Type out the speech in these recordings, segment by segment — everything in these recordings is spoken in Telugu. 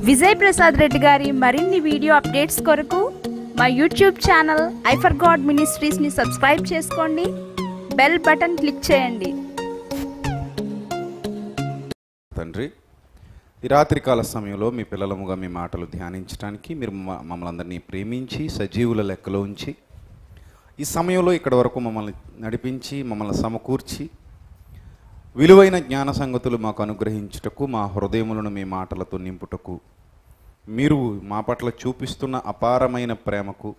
విజయ్ ప్రసాద్ రెడ్డి గారి మరిన్ని వీడియో అప్డేట్స్ కొరకు మా యూట్యూబ్ ఛానల్ ఐఫర్ గాడ్ మినిస్ట్రీస్ని సబ్స్క్రైబ్ చేసుకోండి బెల్ బటన్ క్లిక్ చేయండి తండ్రి ఈ రాత్రికాల సమయంలో మీ పిల్లలముగా మీ మాటలు ధ్యానించడానికి మీరు మ- మమ్మల్ని అందరినీ ప్రేమించి సజీవుల లెక్కలో ఉంచి ఈ సమయంలో ఇక్కడ వరకు మమ్మల్ని నడిపించి మమ్మల్ని సమకూర్చి విలువైన జ్ఞాన సంగతులు మాకు అనుగ్రహించుటకు మా హృదయములను మీ మాటలతో నింపుటకు మీరు మా పట్ల చూపిస్తున్న అపారమైన ప్రేమకు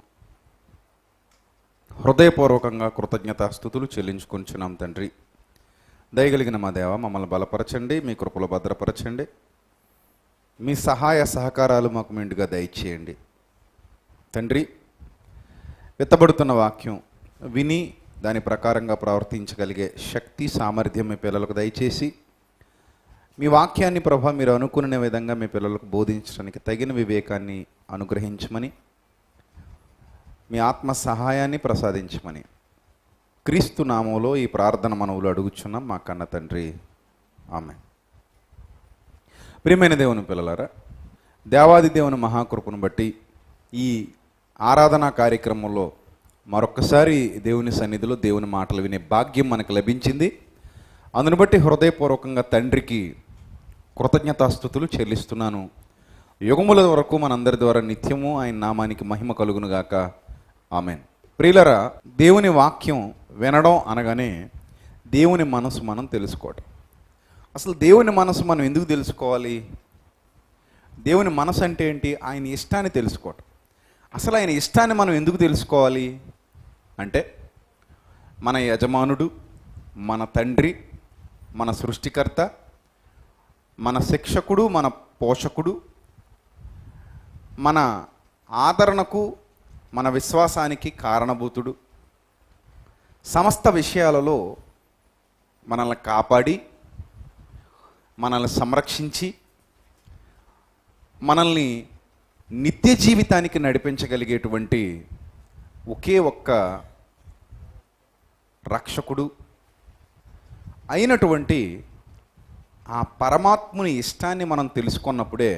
హృదయపూర్వకంగా కృతజ్ఞతాస్థుతులు చెల్లించుకొంచున్నాం తండ్రి దయగలిగిన మా దేవ మమ్మల్ని బలపరచండి మీ కృపలో భద్రపరచండి మీ సహాయ సహకారాలు మాకు మెండుగా దయచేయండి తండ్రి విత్తబడుతున్న వాక్యం విని దాని ప్రకారంగా ప్రవర్తించగలిగే శక్తి సామర్థ్యం మీ పిల్లలకు దయచేసి మీ వాక్యాన్ని ప్రభా మీరు అనుకునే విధంగా మీ పిల్లలకు బోధించడానికి తగిన వివేకాన్ని అనుగ్రహించమని మీ ఆత్మ సహాయాన్ని ప్రసాదించమని క్రీస్తు నామంలో ఈ ప్రార్థన మనవులు అడుగుచున్నాం మా కన్న తండ్రి ఆమె ప్రియమైన దేవుని పిల్లలారా దేవాది దేవుని మహాకృపను బట్టి ఈ ఆరాధనా కార్యక్రమంలో మరొక్కసారి దేవుని సన్నిధిలో దేవుని మాటలు వినే భాగ్యం మనకు లభించింది అందును బట్టి హృదయపూర్వకంగా తండ్రికి కృతజ్ఞతాస్థుతులు చెల్లిస్తున్నాను యుగముల వరకు మనందరి ద్వారా నిత్యము ఆయన నామానికి మహిమ కలుగునుగాక ఆమెన్ ప్రియులరా దేవుని వాక్యం వినడం అనగానే దేవుని మనసు మనం తెలుసుకోవటం అసలు దేవుని మనసు మనం ఎందుకు తెలుసుకోవాలి దేవుని మనసు అంటే ఏంటి ఆయన ఇష్టాన్ని తెలుసుకోవటం అసలు ఆయన ఇష్టాన్ని మనం ఎందుకు తెలుసుకోవాలి అంటే మన యజమానుడు మన తండ్రి మన సృష్టికర్త మన శిక్షకుడు మన పోషకుడు మన ఆదరణకు మన విశ్వాసానికి కారణభూతుడు సమస్త విషయాలలో మనల్ని కాపాడి మనల్ని సంరక్షించి మనల్ని నిత్య జీవితానికి నడిపించగలిగేటువంటి ఒకే ఒక్క రక్షకుడు అయినటువంటి ఆ పరమాత్ముని ఇష్టాన్ని మనం తెలుసుకున్నప్పుడే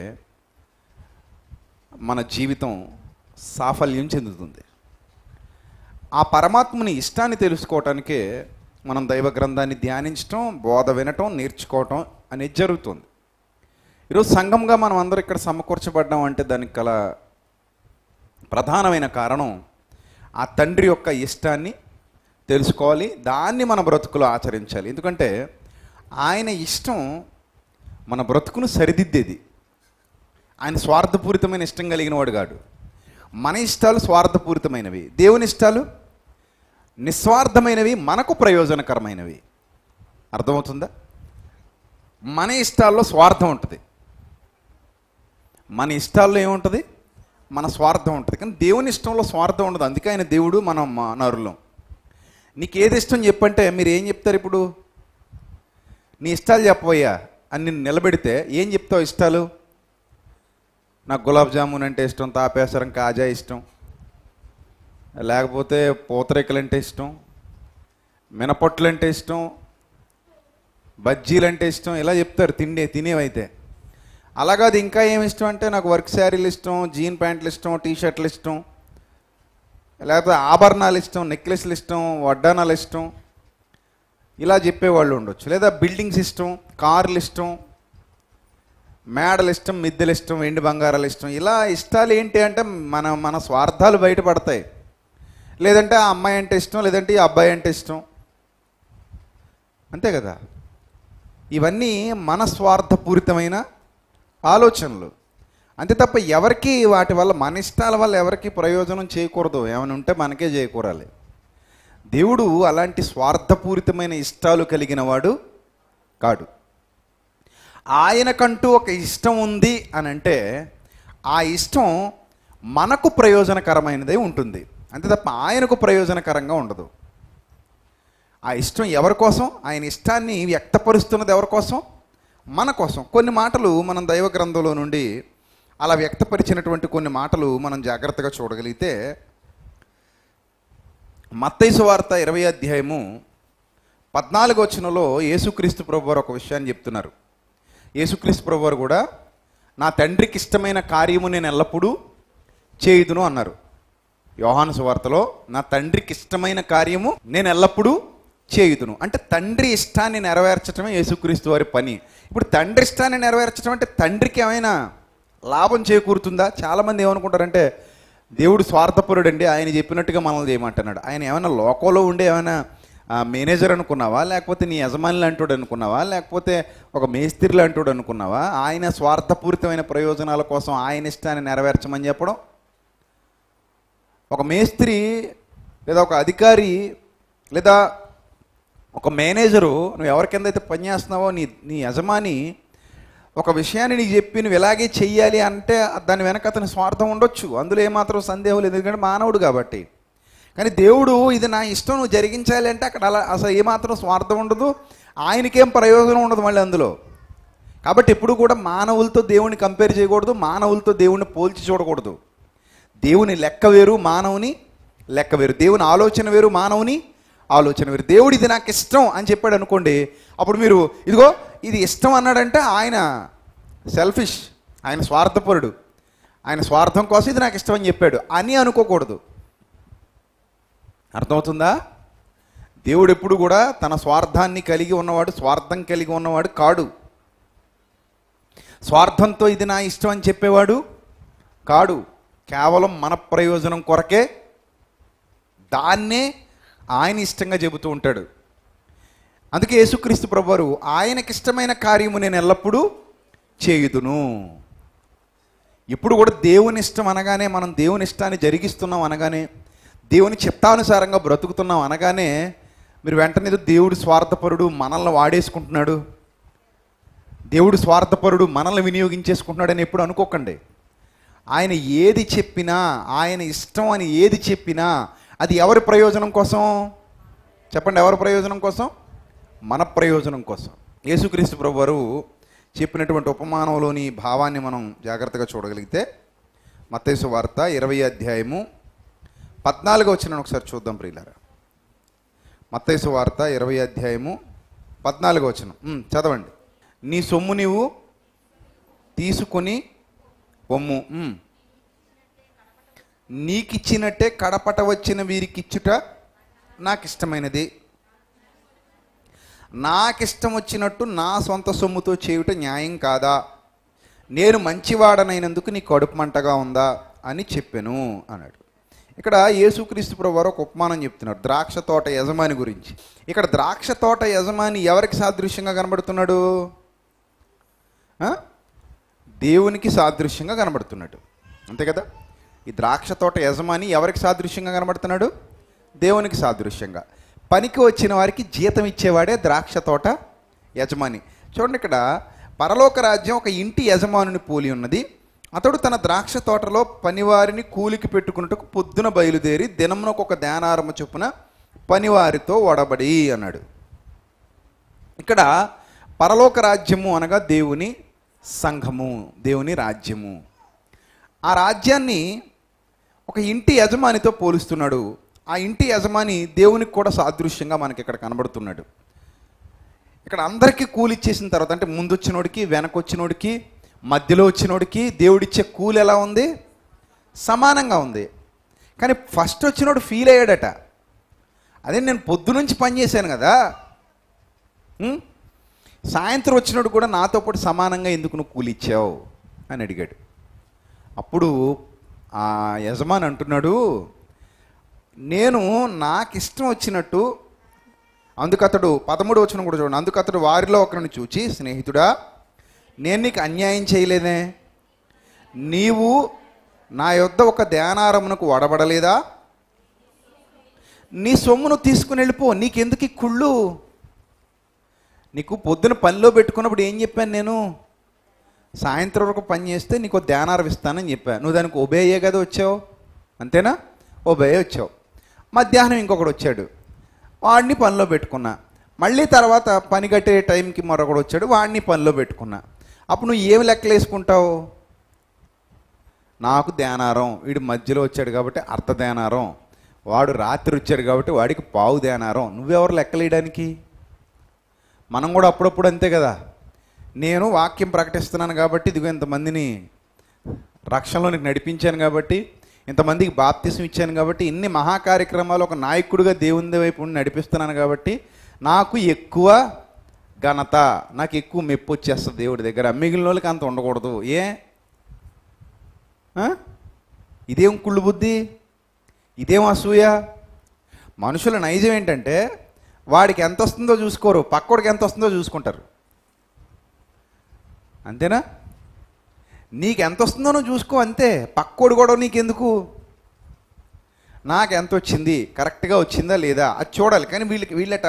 మన జీవితం సాఫల్యం చెందుతుంది ఆ పరమాత్ముని ఇష్టాన్ని తెలుసుకోవటానికే మనం దైవ గ్రంథాన్ని ధ్యానించటం బోధ వినటం నేర్చుకోవటం అనేది జరుగుతుంది ఈరోజు సంఘంగా మనం అందరూ ఇక్కడ సమకూర్చబడ్డాం అంటే దానికి గల ప్రధానమైన కారణం ఆ తండ్రి యొక్క ఇష్టాన్ని తెలుసుకోవాలి దాన్ని మన బ్రతుకులో ఆచరించాలి ఎందుకంటే ఆయన ఇష్టం మన బ్రతుకును సరిదిద్దేది ఆయన స్వార్థపూరితమైన ఇష్టం కలిగిన వాడు కాడు మన ఇష్టాలు స్వార్థపూరితమైనవి దేవుని ఇష్టాలు నిస్వార్థమైనవి మనకు ప్రయోజనకరమైనవి అర్థమవుతుందా మన ఇష్టాల్లో స్వార్థం ఉంటుంది మన ఇష్టాల్లో ఏముంటుంది మన స్వార్థం ఉంటుంది కానీ దేవుని ఇష్టంలో స్వార్థం ఉండదు అందుకే ఆయన దేవుడు మనం నరులం నీకు ఏది ఇష్టం చెప్పంటే మీరు ఏం చెప్తారు ఇప్పుడు నీ ఇష్టాలు చెప్పబోయా అని నిన్ను నిలబెడితే ఏం చెప్తావు ఇష్టాలు నాకు గులాబ్ జామున్ అంటే ఇష్టం తాపేసరం కాజా ఇష్టం లేకపోతే పూతరేకలు అంటే ఇష్టం మినపొట్లు అంటే ఇష్టం బజ్జీలు అంటే ఇష్టం ఇలా చెప్తారు తిండే తినేవైతే అలాగా అది ఇంకా ఏమి ఇష్టం అంటే నాకు వర్క్ శారీలు ఇష్టం జీన్ ప్యాంట్లు ఇష్టం టీ షర్ట్లు ఇష్టం లేకపోతే ఆభరణాలు ఇష్టం నెక్లెస్లు ఇష్టం వడ్డానాలు ఇష్టం ఇలా చెప్పేవాళ్ళు ఉండొచ్చు లేదా బిల్డింగ్స్ ఇష్టం కార్లు ఇష్టం మేడలు ఇష్టం మిద్దెలు ఇష్టం వెండి బంగారాలు ఇష్టం ఇలా ఇష్టాలు ఏంటి అంటే మన మన స్వార్థాలు బయటపడతాయి లేదంటే ఆ అమ్మాయి అంటే ఇష్టం లేదంటే ఈ అబ్బాయి అంటే ఇష్టం అంతే కదా ఇవన్నీ మన స్వార్థపూరితమైన ఆలోచనలు అంతే తప్ప ఎవరికి వాటి వల్ల మన ఇష్టాల వల్ల ఎవరికి ప్రయోజనం చేయకూడదు ఏమైనా ఉంటే మనకే చేయకూరాలి దేవుడు అలాంటి స్వార్థపూరితమైన ఇష్టాలు కలిగిన వాడు కాడు ఆయనకంటూ ఒక ఇష్టం ఉంది అని అంటే ఆ ఇష్టం మనకు ప్రయోజనకరమైనదే ఉంటుంది అంతే తప్ప ఆయనకు ప్రయోజనకరంగా ఉండదు ఆ ఇష్టం ఎవరి కోసం ఆయన ఇష్టాన్ని వ్యక్తపరుస్తున్నది ఎవరి కోసం మన కోసం కొన్ని మాటలు మనం దైవ గ్రంథంలో నుండి అలా వ్యక్తపరిచినటువంటి కొన్ని మాటలు మనం జాగ్రత్తగా చూడగలిగితే మత్తైసు వార్త ఇరవై అధ్యాయము పద్నాలుగు వచనంలో యేసుక్రీస్తు ప్రభు వారు ఒక విషయాన్ని చెప్తున్నారు యేసుక్రీస్తు ప్రభు వారు కూడా నా తండ్రికి ఇష్టమైన కార్యము నేను ఎల్లప్పుడూ చేయుదును అన్నారు యోహాను సువార్తలో నా తండ్రికి ఇష్టమైన కార్యము నేను ఎల్లప్పుడూ చేయుదును అంటే తండ్రి ఇష్టాన్ని నెరవేర్చడమే యేసుక్రీస్తు వారి పని ఇప్పుడు తండ్రి ఇష్టాన్ని నెరవేర్చడం అంటే తండ్రికి ఏమైనా లాభం చేకూరుతుందా చాలామంది ఏమనుకుంటారంటే దేవుడు స్వార్థపరుడండి ఆయన చెప్పినట్టుగా మనల్ని చేయమంటున్నాడు ఆయన ఏమైనా లోకంలో ఉండే ఏమైనా ఆ, మేనేజర్ అనుకున్నావా లేకపోతే నీ యజమాని అంటాడు అనుకున్నావా లేకపోతే ఒక మేస్త్రిలు అంటాడు అనుకున్నావా ఆయన స్వార్థపూరితమైన ప్రయోజనాల కోసం ఆయన ఇష్టాన్ని నెరవేర్చమని చెప్పడం ఒక మేస్త్రి లేదా ఒక అధికారి లేదా ఒక మేనేజరు నువ్వు ఎవరి కింద అయితే పనిచేస్తున్నావో నీ నీ యజమాని ఒక విషయాన్ని నీకు చెప్పి నువ్వు ఇలాగే చెయ్యాలి అంటే దాని వెనక అతని స్వార్థం ఉండొచ్చు అందులో ఏమాత్రం సందేహం లేదు ఎందుకంటే మానవుడు కాబట్టి కానీ దేవుడు ఇది నా ఇష్టం నువ్వు జరిగించాలి అంటే అక్కడ అలా అసలు ఏమాత్రం స్వార్థం ఉండదు ఆయనకేం ప్రయోజనం ఉండదు మళ్ళీ అందులో కాబట్టి ఎప్పుడు కూడా మానవులతో దేవుని కంపేర్ చేయకూడదు మానవులతో దేవుని పోల్చి చూడకూడదు దేవుని లెక్క వేరు మానవుని లెక్క వేరు దేవుని ఆలోచన వేరు మానవుని ఆలోచన వేరు దేవుడు ఇది నాకు ఇష్టం అని చెప్పాడు అనుకోండి అప్పుడు మీరు ఇదిగో ఇది ఇష్టం అన్నాడంటే ఆయన సెల్ఫిష్ ఆయన స్వార్థపరుడు ఆయన స్వార్థం కోసం ఇది నాకు ఇష్టం అని చెప్పాడు అని అనుకోకూడదు అర్థమవుతుందా దేవుడు ఎప్పుడు కూడా తన స్వార్థాన్ని కలిగి ఉన్నవాడు స్వార్థం కలిగి ఉన్నవాడు కాడు స్వార్థంతో ఇది నా ఇష్టం అని చెప్పేవాడు కాడు కేవలం మన ప్రయోజనం కొరకే దాన్నే ఆయన ఇష్టంగా చెబుతూ ఉంటాడు అందుకే యేసుక్రీస్తు ప్రభువారు ఆయనకి ఇష్టమైన కార్యము నేను ఎల్లప్పుడూ చేయుదును ఇప్పుడు కూడా దేవుని ఇష్టం అనగానే మనం దేవుని ఇష్టాన్ని జరిగిస్తున్నాం అనగానే దేవుని చిత్తానుసారంగా బ్రతుకుతున్నాం అనగానే మీరు వెంటనే ఏదో దేవుడు స్వార్థపరుడు మనల్ని వాడేసుకుంటున్నాడు దేవుడు స్వార్థపరుడు మనల్ని వినియోగించేసుకుంటున్నాడని ఎప్పుడు అనుకోకండి ఆయన ఏది చెప్పినా ఆయన ఇష్టం అని ఏది చెప్పినా అది ఎవరి ప్రయోజనం కోసం చెప్పండి ఎవరి ప్రయోజనం కోసం మన ప్రయోజనం కోసం యేసుక్రీస్తు ప్రభు వారు చెప్పినటువంటి ఉపమానంలోని భావాన్ని మనం జాగ్రత్తగా చూడగలిగితే మత్తేసు వార్త ఇరవై అధ్యాయము పద్నాలుగు వచ్చిన ఒకసారి చూద్దాం ప్రియులారా మత్తైసు వార్త ఇరవై అధ్యాయము పద్నాలుగు వచ్చిన చదవండి నీ సొమ్ము నీవు తీసుకొని పొమ్ము ఉమ్. నీకిచ్చినట్టే కడపట వచ్చిన వీరికిచ్చుట నాకు ఇష్టమైనది నాకిష్టం వచ్చినట్టు నా సొంత సొమ్ముతో చేయుట న్యాయం కాదా నేను మంచివాడనైనందుకు నీ కడుపు మంటగా ఉందా అని చెప్పాను అన్నాడు ఇక్కడ యేసుక్రీస్తు ప్రభు వారు ఒక ఉపమానం చెప్తున్నాడు ద్రాక్ష తోట యజమాని గురించి ఇక్కడ ద్రాక్ష తోట యజమాని ఎవరికి సాదృశ్యంగా కనబడుతున్నాడు ఆ? దేవునికి సాదృశ్యంగా కనబడుతున్నాడు అంతే కదా ఈ ద్రాక్ష తోట యజమాని ఎవరికి సాదృశ్యంగా కనబడుతున్నాడు దేవునికి సాదృశ్యంగా పనికి వచ్చిన వారికి జీతం ఇచ్చేవాడే ద్రాక్ష తోట యజమాని చూడండి ఇక్కడ పరలోక రాజ్యం ఒక ఇంటి యజమానుని పోలి ఉన్నది అతడు తన ద్రాక్ష తోటలో పనివారిని కూలికి పెట్టుకున్నట్టుకు పొద్దున బయలుదేరి దినమునకు ఒక ధ్యానారము చొప్పున పనివారితో ఒడబడి అన్నాడు ఇక్కడ పరలోక రాజ్యము అనగా దేవుని సంఘము దేవుని రాజ్యము ఆ రాజ్యాన్ని ఒక ఇంటి యజమానితో పోలుస్తున్నాడు ఆ ఇంటి యజమాని దేవునికి కూడా సాదృశ్యంగా మనకి ఇక్కడ కనబడుతున్నాడు ఇక్కడ అందరికీ కూలి ఇచ్చేసిన తర్వాత అంటే ముందు వచ్చినోడికి వెనక వచ్చినోడికి మధ్యలో వచ్చినోడికి దేవుడిచ్చే కూలి ఎలా ఉంది సమానంగా ఉంది కానీ ఫస్ట్ వచ్చినోడు ఫీల్ అయ్యాడట అదే నేను పొద్దు నుంచి పని చేశాను కదా ఉం? సాయంత్రం వచ్చినోడు కూడా నాతో పాటు సమానంగా ఎందుకు నువ్వు కూలి ఇచ్చావు అని అడిగాడు అప్పుడు ఆ యజమాని అంటున్నాడు నేను నాకు ఇష్టం వచ్చినట్టు అందుకతడు పదమూడు వచ్చిన కూడా చూడండి అందుకతడు వారిలో ఒకరిని చూచి స్నేహితుడా నేను నీకు అన్యాయం చేయలేదే నీవు నా యొద్ద ఒక ధ్యానారమునకు వడబడలేదా నీ సొమ్మును తీసుకుని వెళ్ళిపో నీకెందుకు ఈ కుళ్ళు నీకు పొద్దున పనిలో పెట్టుకున్నప్పుడు ఏం చెప్పాను నేను సాయంత్రం వరకు పని చేస్తే నీకు ఓ ధ్యానారం ఇస్తానని చెప్పాను నువ్వు దానికి ఒబే అయ్యే కదా వచ్చావు అంతేనా ఒబే వచ్చావు మధ్యాహ్నం ఇంకొకడు వచ్చాడు వాడిని పనిలో పెట్టుకున్నా మళ్ళీ తర్వాత పని కట్టే టైంకి మరొకడు వచ్చాడు వాడిని పనిలో పెట్టుకున్నా అప్పుడు నువ్వు ఏమి లెక్కలు వేసుకుంటావు నాకు ధ్యానారం వీడు మధ్యలో వచ్చాడు కాబట్టి అర్ధ ధ్యానారం వాడు రాత్రి వచ్చాడు కాబట్టి వాడికి పావు ధ్యానారం నువ్వెవరు లెక్కలేయడానికి మనం కూడా అప్పుడప్పుడు అంతే కదా నేను వాక్యం ప్రకటిస్తున్నాను కాబట్టి ఇదిగో ఇంతమందిని రక్షణలోనికి నడిపించాను కాబట్టి ఇంతమందికి బాప్తిసం ఇచ్చాను కాబట్టి ఇన్ని మహా కార్యక్రమాలు ఒక నాయకుడిగా దేవుని వైపు ఉండి నడిపిస్తున్నాను కాబట్టి నాకు ఎక్కువ ఘనత నాకు ఎక్కువ మెప్పు వచ్చేస్తుంది దేవుడి దగ్గర మిగిలిన వాళ్ళకి అంత ఉండకూడదు ఏ ఆ? ఇదేం కుళ్ళు బుద్ధి ఇదేం అసూయ మనుషుల నైజం ఏంటంటే వాడికి ఎంత వస్తుందో చూసుకోరు పక్కోడికి ఎంత వస్తుందో చూసుకుంటారు అంతేనా నీకు ఎంత వస్తుందో నువ్వు చూసుకో అంతే పక్కోడు కూడా నీకెందుకు నాకు ఎంత వచ్చింది కరెక్ట్గా వచ్చిందా లేదా అది చూడాలి కానీ వీళ్ళకి వీళ్ళట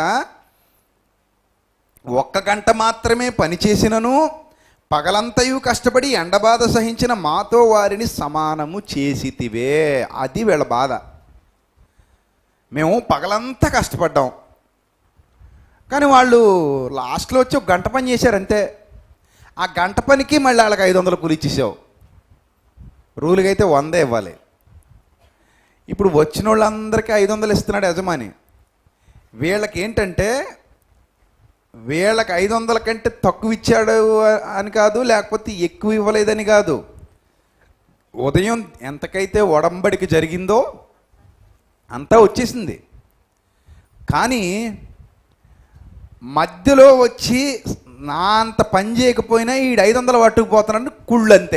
ఒక్క గంట మాత్రమే పని చేసినను పగలంతయు కష్టపడి ఎండబాధ సహించిన మాతో వారిని సమానము చేసితివే అది వీళ్ళ బాధ మేము పగలంతా కష్టపడ్డాం కానీ వాళ్ళు లాస్ట్లో వచ్చి ఒక గంట పని చేశారు అంతే ఆ గంట పనికి మళ్ళీ వాళ్ళకి ఐదు వందలు కూలి ఇచ్చేసావు రూలుగా అయితే వంద ఇవ్వాలి ఇప్పుడు వచ్చిన వాళ్ళందరికీ ఐదు వందలు ఇస్తున్నాడు యజమాని వీళ్ళకి ఏంటంటే వీళ్ళకి ఐదు వందల కంటే తక్కువ ఇచ్చాడు అని కాదు లేకపోతే ఎక్కువ ఇవ్వలేదని కాదు ఉదయం ఎంతకైతే ఒడంబడికి జరిగిందో అంతా వచ్చేసింది కానీ మధ్యలో వచ్చి నా అంత పని చేయకపోయినా ఈ ఐదు వందలు పట్టుకుపోతున్నాడు కుళ్ళు అంతే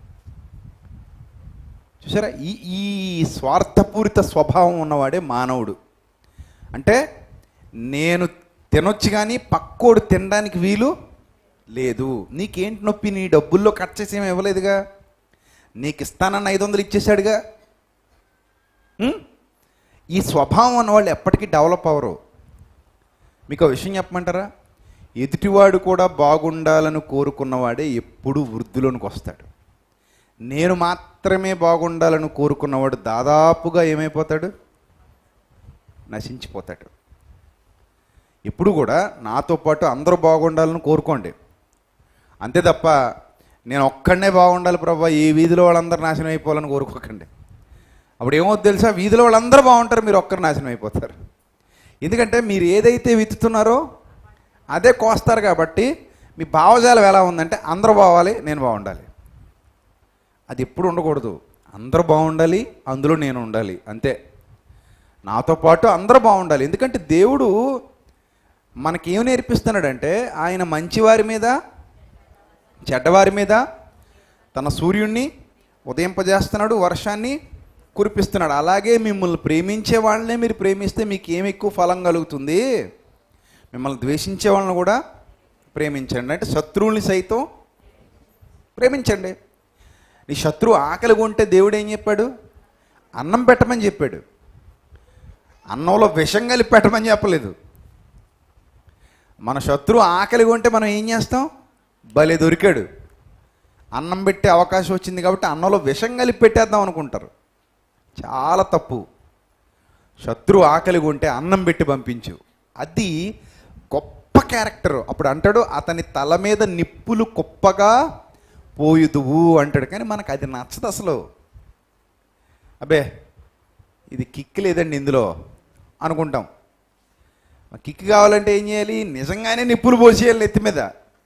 చూసారా ఈ ఈ స్వార్థపూరిత స్వభావం ఉన్నవాడే మానవుడు అంటే నేను తినొచ్చు కానీ పక్కోడు తినడానికి వీలు లేదు నీకేంటి నొప్పి నీ డబ్బుల్లో కట్ చేసి ఏమి ఇవ్వలేదుగా నీకు ఇస్తానన్న ఐదు వందలు ఇచ్చేసాడుగా ఉం? ఈ స్వభావం ఉన్న వాళ్ళు ఎప్పటికీ డెవలప్ అవ్వరు మీకు ఒక విషయం చెప్పమంటారా ఎదుటివాడు కూడా బాగుండాలని కోరుకున్నవాడే ఎప్పుడు వృద్ధిలోనికి వస్తాడు నేను మాత్రమే బాగుండాలని కోరుకున్నవాడు దాదాపుగా ఏమైపోతాడు నశించిపోతాడు ఎప్పుడు కూడా నాతో పాటు అందరూ బాగుండాలని కోరుకోండి అంతే తప్ప నేను ఒక్కడనే బాగుండాలి ప్రభా ఈ వీధిలో వాళ్ళందరూ నాశనం అయిపోవాలని కోరుకోకండి అప్పుడు ఏమవుతుంది తెలుసా వీధిలో వాళ్ళందరూ బాగుంటారు మీరు ఒక్కరు నాశనం అయిపోతారు ఎందుకంటే మీరు ఏదైతే విత్తుతున్నారో అదే కోస్తారు కాబట్టి మీ భావజాలం ఎలా ఉందంటే అందరూ బావాలి నేను బాగుండాలి అది ఎప్పుడు ఉండకూడదు అందరూ బాగుండాలి అందులో నేను ఉండాలి అంతే నాతో పాటు అందరూ బాగుండాలి ఎందుకంటే దేవుడు మనకేం నేర్పిస్తున్నాడంటే ఆయన మంచివారి మీద చెడ్డవారి మీద తన సూర్యుడిని ఉదయింపజేస్తున్నాడు వర్షాన్ని కురిపిస్తున్నాడు అలాగే మిమ్మల్ని ప్రేమించే వాళ్ళనే మీరు ప్రేమిస్తే మీకు ఏం ఎక్కువ ఫలం కలుగుతుంది మిమ్మల్ని ద్వేషించే వాళ్ళని కూడా ప్రేమించండి అంటే శత్రువుల్ని సైతం ప్రేమించండి నీ శత్రువు ఆకలి కొంటే దేవుడు ఏం చెప్పాడు అన్నం పెట్టమని చెప్పాడు అన్నంలో విషం కలిపి పెట్టమని చెప్పలేదు మన శత్రువు ఆకలి కొంటే మనం ఏం చేస్తాం భలే దొరికాడు అన్నం పెట్టే అవకాశం వచ్చింది కాబట్టి అన్నంలో విషం కలిపి పెట్టేద్దాం అనుకుంటారు చాలా తప్పు శత్రువు ఆకలి కొంటే అన్నం పెట్టి పంపించు అది గొప్ప క్యారెక్టర్ అప్పుడు అంటాడు అతని తల మీద నిప్పులు కుప్పగా పోయుదువు అంటాడు కానీ మనకు అది నచ్చదు అసలు అబ్బే ఇది కిక్ లేదండి ఇందులో అనుకుంటాం మరి కిక్ కావాలంటే ఏం చేయాలి నిజంగానే నిప్పులు పోసేయాలి నెత్తి మీద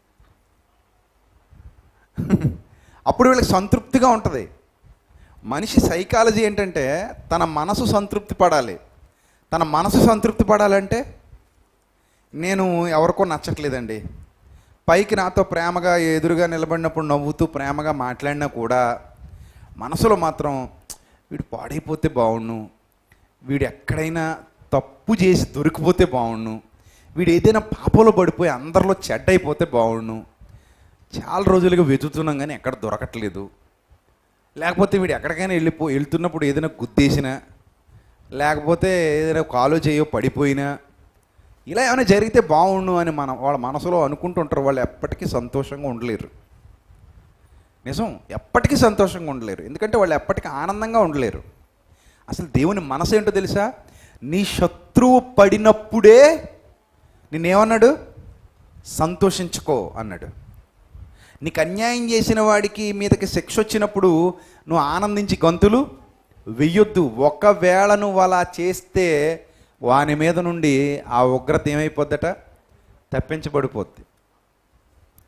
అప్పుడు వీళ్ళకి సంతృప్తిగా ఉంటుంది మనిషి సైకాలజీ ఏంటంటే తన మనసు సంతృప్తి పడాలి తన మనసు సంతృప్తి పడాలంటే నేను ఎవరికో నచ్చట్లేదండి పైకి నాతో ప్రేమగా ఎదురుగా నిలబడినప్పుడు నవ్వుతూ ప్రేమగా మాట్లాడినా కూడా మనసులో మాత్రం వీడు పాడైపోతే బాగుండు వీడు ఎక్కడైనా తప్పు చేసి దొరికిపోతే బాగుండు వీడు ఏదైనా పాపలో పడిపోయి అందరిలో చెడ్డ అయిపోతే బాగుండు చాలా రోజులుగా వెతుకుతున్నాం కానీ ఎక్కడ దొరకట్లేదు లేకపోతే వీడు ఎక్కడికైనా వెళ్ళిపో వెళ్తున్నప్పుడు ఏదైనా గుద్దేసినా లేకపోతే ఏదైనా కాలో చేయో పడిపోయినా ఇలా ఏమైనా జరిగితే బాగుండు అని మన వాళ్ళ మనసులో అనుకుంటుంటారు వాళ్ళు ఎప్పటికీ సంతోషంగా ఉండలేరు నిజం ఎప్పటికీ సంతోషంగా ఉండలేరు ఎందుకంటే వాళ్ళు ఎప్పటికీ ఆనందంగా ఉండలేరు అసలు దేవుని మనసు ఏంటో తెలుసా నీ శత్రువు పడినప్పుడే నిన్నేమన్నాడు సంతోషించుకో అన్నాడు నీకు అన్యాయం చేసిన వాడికి మీదకి శిక్ష వచ్చినప్పుడు నువ్వు ఆనందించి గంతులు వెయ్యొద్దు ఒకవేళ నువ్వు అలా చేస్తే వాని మీద నుండి ఆ ఉగ్రత ఏమైపోద్దట తప్పించబడిపోద్ది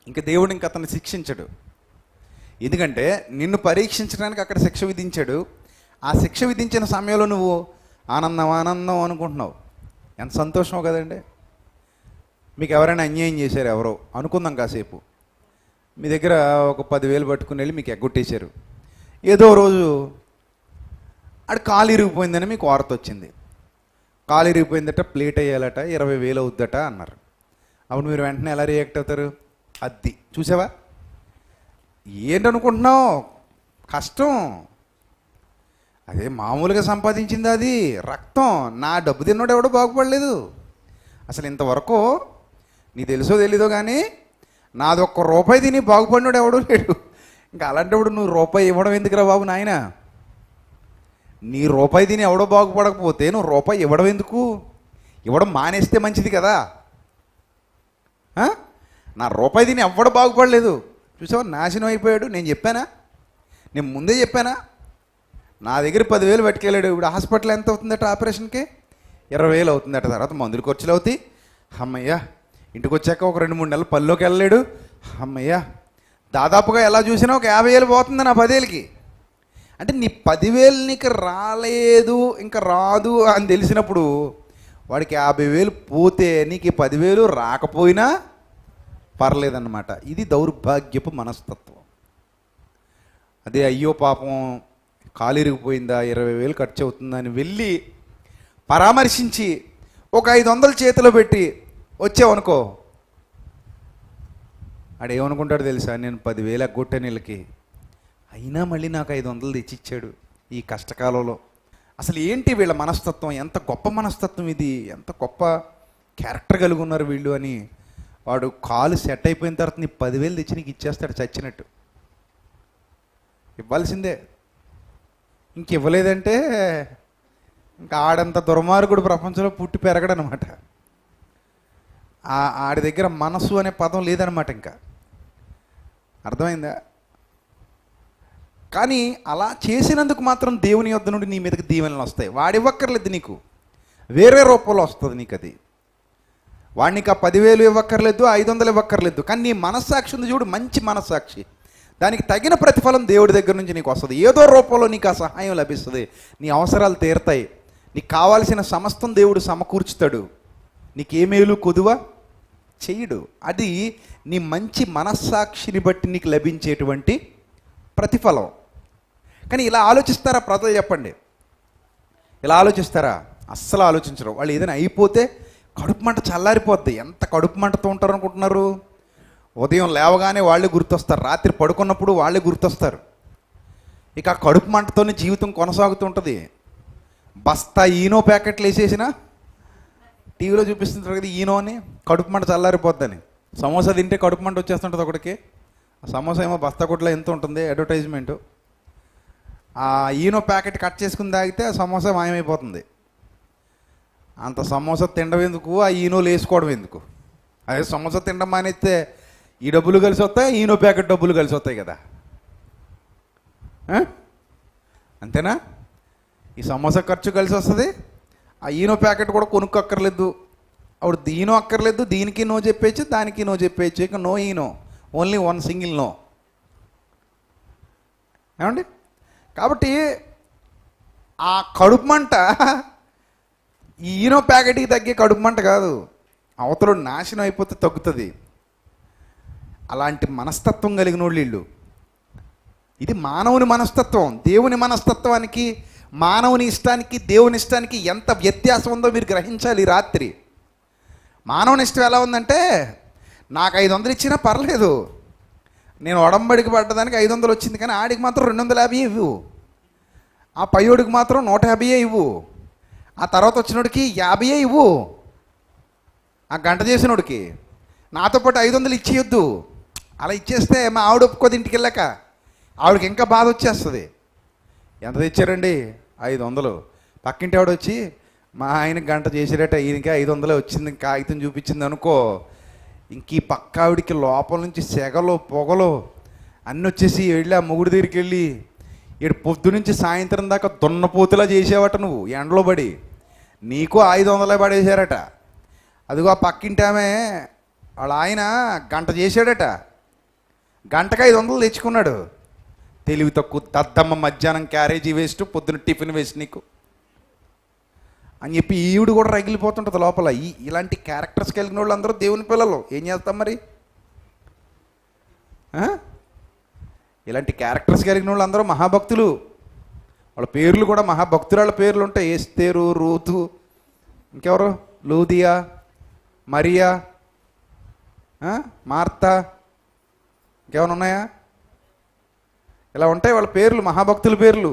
ఇంకా దేవుడు ఇంక అతన్ని శిక్షించడు ఎందుకంటే నిన్ను పరీక్షించడానికి అక్కడ శిక్ష విధించాడు ఆ శిక్ష విధించిన సమయంలో నువ్వు ఆనందం ఆనందం అనుకుంటున్నావు ఎంత సంతోషమో కదండి మీకు ఎవరైనా అన్యాయం చేశారు ఎవరో అనుకుందాం కాసేపు మీ దగ్గర ఒక పదివేలు పట్టుకుని వెళ్ళి మీకు ఎగ్గొట్టేశారు ఏదో రోజు ఆడు కాలు ఇరిగిపోయిందని మీకు వార్త వచ్చింది కాలు ఇరిగిపోయిందట ప్లేట్ వేయాలట ఇరవై వేలు అవుద్దట అన్నారు అప్పుడు మీరు వెంటనే ఎలా రియాక్ట్ అవుతారు అద్ది చూసావా ఏంటనుకుంటున్నావు కష్టం అదే మామూలుగా సంపాదించింది అది రక్తం నా డబ్బు తిన్నాడు ఎవడో బాగుపడలేదు అసలు ఇంతవరకు నీ తెలుసో తెలీదో కానీ నాది ఒక్క రూపాయి తిని బాగుపడినాడు ఎవడో లేడు ఇంకా అలాంటప్పుడు నువ్వు రూపాయి ఇవ్వడం ఎందుకురా బాబు నాయన నీ రూపాయి తిని ఎవడో బాగుపడకపోతే నువ్వు రూపాయి ఇవ్వడం ఎందుకు ఇవ్వడం మానేస్తే మంచిది కదా ఆ? నా రూపాయి తిని ఎవ్వడు బాగుపడలేదు చూసావా నాశనం అయిపోయాడు నేను చెప్పానా నేను ముందే చెప్పానా నా దగ్గర పదివేలు పట్టుకెళ్ళాడు ఇప్పుడు హాస్పిటల్ ఎంత అవుతుందట ఆపరేషన్కి ఇరవై వేలు అవుతుందట తర్వాత మందులు ఖర్చులు అవుతాయి అమ్మయ్యా ఇంటికి వచ్చాక ఒక రెండు మూడు నెలలు పల్లోకి వెళ్ళలేడు అమ్మయ్యా దాదాపుగా ఎలా చూసినా ఒక యాభై వేలు పోతుంది నా పదేళ్ళకి అంటే నీ పదివేలు నీకు రాలేదు ఇంకా రాదు అని తెలిసినప్పుడు వాడికి యాభై వేలు పోతే నీకు ఈ పదివేలు రాకపోయినా పర్లేదన్నమాట ఇది దౌర్భాగ్యపు మనస్తత్వం అదే అయ్యో పాపం కాలిరిగిపోయిందా ఇరవై వేలు ఖర్చు అవుతుందా అని వెళ్ళి పరామర్శించి ఒక ఐదు వందలు చేతిలో పెట్టి వచ్చావనుకో ఆడేమనుకుంటాడు తెలుసా నేను పదివేలు ఎగ్గొట్టాను వీళ్ళకి అయినా మళ్ళీ నాకు ఐదు వందలు తెచ్చిచ్చాడు ఈ కష్టకాలంలో అసలు ఏంటి వీళ్ళ మనస్తత్వం ఎంత గొప్ప మనస్తత్వం ఇది ఎంత గొప్ప క్యారెక్టర్ కలిగి ఉన్నారు వీళ్ళు అని వాడు కాలు సెట్ అయిపోయిన తర్వాత నీ పదివేలు తెచ్చి నీకు ఇచ్చేస్తాడు చచ్చినట్టు ఇవ్వాల్సిందే ఇంక ఇవ్వలేదంటే ఇంకా ఆడంత దుర్మార్గుడు ప్రపంచంలో పుట్టి పెరగడనమాట ఆ- ఆడి దగ్గర మనసు అనే పదం లేదనమాట ఇంకా అర్థమైందా కానీ అలా చేసినందుకు మాత్రం దేవుని యొద్ద నుండి నీ మీదకి దీవెనలు వస్తాయి వాడు ఇవ్వక్కర్లేదు నీకు వేరే రూపంలో వస్తుంది నీకు అది వాడికి ఆ పదివేలు ఇవ్వక్కర్లేదు ఐదు వందలు ఇవ్వక్కర్లేదు కానీ నీ మనస్సాక్షి ఉంది చూడు మంచి మనస్సాక్షి దానికి తగిన ప్రతిఫలం దేవుడి దగ్గర నుంచి నీకు వస్తుంది ఏదో రూపంలో నీకు ఆ సహాయం లభిస్తుంది నీ అవసరాలు తీరుతాయి నీకు కావాల్సిన సమస్తం దేవుడు సమకూర్చుతాడు నీకు ఏ మేలు కొదువ చెయ్యడు అది నీ మంచి మనస్సాక్షిని బట్టి నీకు లభించేటువంటి ప్రతిఫలం కానీ ఇలా ఆలోచిస్తారా ప్రజలు చెప్పండి ఇలా ఆలోచిస్తారా అస్సలు ఆలోచించరు వాళ్ళు ఏదైనా అయిపోతే కడుపు మంట చల్లారిపోద్ది ఎంత కడుపు మంటతో ఉంటారు అనుకుంటున్నారు ఉదయం లేవగానే వాళ్ళే గుర్తొస్తారు రాత్రి పడుకున్నప్పుడు వాళ్ళే గుర్తొస్తారు ఇక ఆ కడుపు మంటతోనే జీవితం కొనసాగుతుంటుంది బస్తా ఈనో ప్యాకెట్లు వేసేసిన టీవీలో చూపిస్తుంటారు కదా ఈనో అని కడుపు మంట చల్లారిపోద్దని సమోసా తింటే కడుపు మంట వచ్చేస్తుంటుంది ఒకటికి ఆ సమోసా ఏమో బస్తా కొట్లో ఎంత ఉంటుంది అడ్వర్టైజ్మెంట్ ఆ ఈనో ప్యాకెట్ కట్ చేసుకుని తాగితే ఆ సమోసా మాయమైపోతుంది అంత సమోసా తినడం ఎందుకు ఆ ఈనోలు వేసుకోవడం ఎందుకు అదే సమోసా తినడం మానేస్తే ఈ డబ్బులు కలిసి వస్తాయి ఈనో ప్యాకెట్ డబ్బులు కలిసి వస్తాయి కదా ఆ? అంతేనా ఈ సమోసా ఖర్చు కలిసి వస్తుంది ఆ ఈనో ప్యాకెట్ కూడా కొనుక్కోక్కర్లేదు అప్పుడు దీనో అక్కర్లేదు దీనికి నో చెప్పేయచ్చు దానికి నో చెప్పేయచ్చు ఇక నో ఈనో ఓన్లీ వన్ సింగిల్ నో ఏమండి కాబట్టి ఆ కడుపు మంట ఈ ఈనో ప్యాకెట్కి తగ్గే కడుపు మంట కాదు అవతల నాశనం అయిపోతే తగ్గుతుంది అలాంటి మనస్తత్వం కలిగిన వాళ్ళు వీళ్ళు ఇది మానవుని మనస్తత్వం దేవుని మనస్తత్వానికి మానవుని ఇష్టానికి దేవుని ఇష్టానికి ఎంత వ్యత్యాసం ఉందో మీరు గ్రహించాలి ఈ రాత్రి మానవుని ఇష్టం ఎలా ఉందంటే నాకు ఐదు వందలు ఇచ్చినా పర్లేదు నేను ఒడంబడికి పడ్డదానికి ఐదు వందలు వచ్చింది కానీ ఆడికి మాత్రం రెండు వందల యాభై ఇవ్వు ఆ పయ్యోడికి మాత్రం నూట యాభైయే ఇవ్వు ఆ తర్వాత వచ్చినోడికి యాభైయే ఇవ్వు ఆ గంట చేసినోడికి నాతో పాటు ఐదు వందలు ఇచ్చేయొద్దు అలా ఇచ్చేస్తే మా ఆవిడ ఒప్పుకోదు ఇంటికి వెళ్ళాక ఆవిడకి ఇంకా బాధ వచ్చేస్తుంది ఎంత తెచ్చారండి ఐదు వందలు పక్కింటి ఆవిడ వచ్చి మా ఆయన గంట చేసాడట ఈయనకి ఐదు వందలే వచ్చింది కాగితం చూపించింది అనుకో ఇంక ఈ పక్క ఆవిడికి లోపల నుంచి సెగలు పొగలు అన్నీ వచ్చేసి వెళ్ళి ఆ మొగుడి దగ్గరికి వెళ్ళి ఇటు పొద్దు నుంచి సాయంత్రం దాకా దున్నపోతులా చేసేవట నువ్వు ఎండలో పడి నీకు ఐదు వందలే పడేశారట అదిగో ఆ పక్కింటి ఆమె వాళ్ళ ఆయన గంట చేశాడట గంటకు ఐదు వందలు తెచ్చుకున్నాడు తెలివి తక్కువ దద్దమ్మ మధ్యాహ్నం క్యారేజీ వేస్ట్ పొద్దున టిఫిన్ వేస్ట్ నీకు అని చెప్పి ఈవిడ కూడా రగిలిపోతుంటుంది లోపల ఈ ఇలాంటి క్యారెక్టర్స్ కలిగిన వాళ్ళు అందరూ దేవుని పిల్లలు ఏం చేస్తాం మరి ఆ? ఇలాంటి క్యారెక్టర్స్ కలిగిన వాళ్ళు అందరూ మహాభక్తులు వాళ్ళ పేర్లు కూడా మహాభక్తురాళ్ళ పేర్లు ఉంటాయి ఏస్తేరు రూతు ఇంకెవరు లూదియా మరియా ఆ? మార్తా ఇంకేమైనా ఉన్నాయా ఇలా ఉంటాయి వాళ్ళ పేర్లు మహాభక్తుల పేర్లు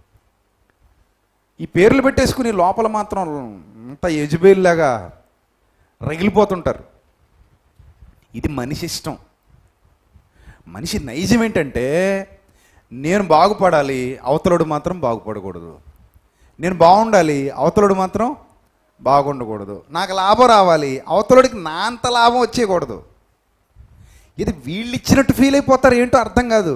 ఈ పేర్లు పెట్టేసుకుని లోపల మాత్రం అంత యజుబేల్లాగా రగిలిపోతుంటారు ఇది మనిషి ఇష్టం మనిషి నైజం ఏంటంటే నేను బాగుపడాలి అవతలుడు మాత్రం బాగుపడకూడదు నేను బాగుండాలి అవతలుడు మాత్రం బాగుండకూడదు నాకు లాభం రావాలి అవతలుడికి నా అంత లాభం వచ్చేయకూడదు ఇది వీళ్ళు ఇచ్చినట్టు ఫీల్ అయిపోతారు ఏంటో అర్థం కాదు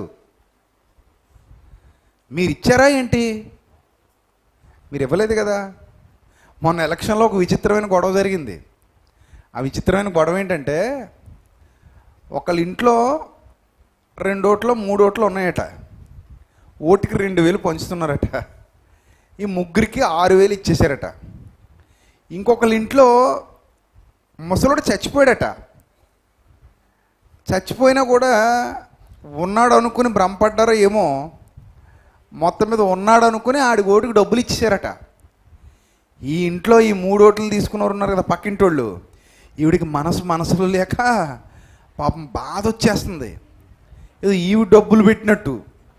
మీరు ఇచ్చారా ఏంటి మీరు ఇవ్వలేదు కదా మొన్న ఎలక్షన్లో ఒక విచిత్రమైన గొడవ జరిగింది ఆ విచిత్రమైన గొడవ ఏంటంటే ఒకళ్ళ ఇంట్లో రెండు ఓట్లు మూడు ఓట్లు ఉన్నాయట ఓటుకి రెండు వేలు పంచుతున్నారట ఈ ముగ్గురికి ఆరు వేలు ఇచ్చేశారట ఇంకొకళ్ళ ఇంట్లో ముసలుడు చచ్చిపోయాడట చచ్చిపోయినా కూడా ఉన్నాడు అనుకుని భ్రమపడ్డారో ఏమో మొత్తం మీద ఉన్నాడు అనుకుని ఆడి ఓటుకి డబ్బులు ఇచ్చేశారట ఈ ఇంట్లో ఈ మూడు ఓట్లు తీసుకున్నవారు ఉన్నారు కదా పక్కింటోళ్ళు ఈవిడికి మనసు మనసులో లేక పాపం బాధ వచ్చేస్తుంది ఏదో ఈవిడ డబ్బులు పెట్టినట్టు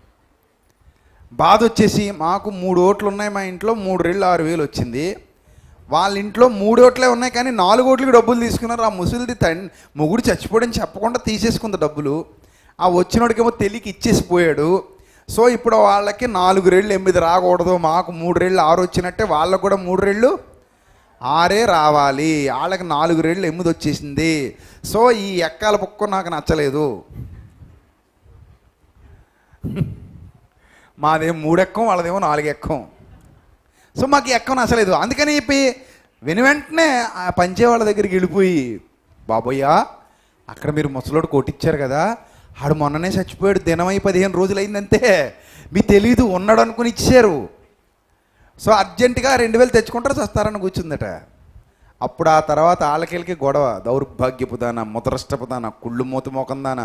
బాధ వచ్చేసి మాకు మూడు ఓట్లు ఉన్నాయి మా ఇంట్లో మూడు రెళ్ళు ఆరు వేలు వచ్చింది వాళ్ళ ఇంట్లో మూడు ఓట్లే ఉన్నాయి కానీ నాలుగు ఓట్లకి డబ్బులు తీసుకున్నారు ఆ ముసలిది తన్ మొగుడు చచ్చిపోవడం చెప్పకుండా తీసేసుకుంది డబ్బులు ఆ వచ్చినోడికేమో తెలియకి ఇచ్చేసి పోయాడు సో ఇప్పుడు వాళ్ళకి నాలుగు రెళ్ళు ఎనిమిది రాకూడదు మాకు మూడు రెళ్ళు ఆరు వచ్చినట్టే వాళ్ళకు కూడా మూడు రెళ్ళు ఆరే రావాలి వాళ్ళకి నాలుగు రెళ్ళు ఎనిమిది వచ్చేసింది సో ఈ ఎక్కాల పుక్క నాకు నచ్చలేదు మాదేమో మూడు ఎక్కం వాళ్ళదేమో నాలుగు ఎక్కం సో మాకు ఈ ఎక్కం నచ్చలేదు అందుకని చెప్పి వెను వెంటనే ఆ పంచే వాళ్ళ దగ్గరికి వెళ్ళిపోయి బాబోయ్యా అక్కడ మీరు ముసలోడు కొట్టించారు కదా ఆడు మొన్ననే చచ్చిపోయాడు దినమై పదిహేను రోజులు అయిందంతే మీ తెలీదు ఉన్నాడు అనుకుని ఇచ్చారు సో అర్జెంటుగా రెండు వేలు తెచ్చుకుంటారు చస్తారని కూర్చుందట అప్పుడు ఆ తర్వాత ఆళ్ళకెళ్ళకి గొడవ దౌర్భాగ్యపు దాన ముతరష్టపు దాన కుళ్ళు మూత మోకం దాన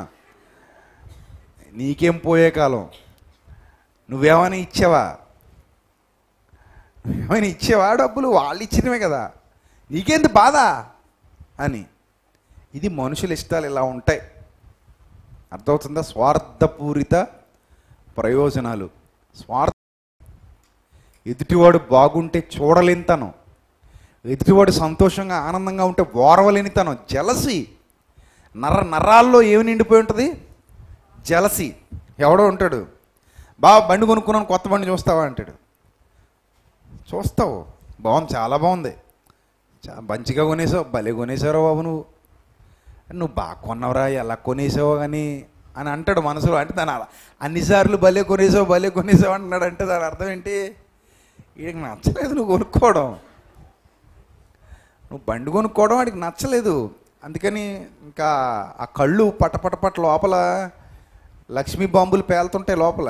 నీకేం పోయే కాలం నువ్వేమైనా ఇచ్చావా నువ్వేమైనా ఇచ్చావా డబ్బులు వాళ్ళు ఇచ్చినవే కదా నీకేంది బాధ అని ఇది మనుషుల ఇష్టాలు ఇలా ఉంటాయి అర్థమవుతుందా స్వార్థపూరిత ప్రయోజనాలు స్వార్థ ఎదుటివాడు బాగుంటే చూడలేనితనం ఎదుటివాడు సంతోషంగా ఆనందంగా ఉంటే ఓరవలేనితనం జలసి నర్ర నరాల్లో ఏమి నిండిపోయి ఉంటుంది జలసి ఎవడో ఉంటాడు బాగా బండి కొనుక్కున్నాను కొత్త బండి చూస్తావా అంటాడు చూస్తావు బాగుంది చాలా బాగుంది చా మంచిగా కొనేసావు భలే కొనేసారో బాబు నువ్వు నువ్వు బాగా కొన్నావురా ఎలా కొనేసావు కానీ అని అంటాడు మనసులో అంటే దాని అలా అన్నిసార్లు భలే కొనేసావు భలే కొనేసావు అంటున్నాడు అంటే దాని అర్థం ఏంటి వీడికి నచ్చలేదు నువ్వు కొనుక్కోవడం నువ్వు బండి కొనుక్కోవడం వాడికి నచ్చలేదు అందుకని ఇంకా ఆ కళ్ళు పటపట పట లోపల లక్ష్మీ బాంబులు పేలుతుంటాయి లోపల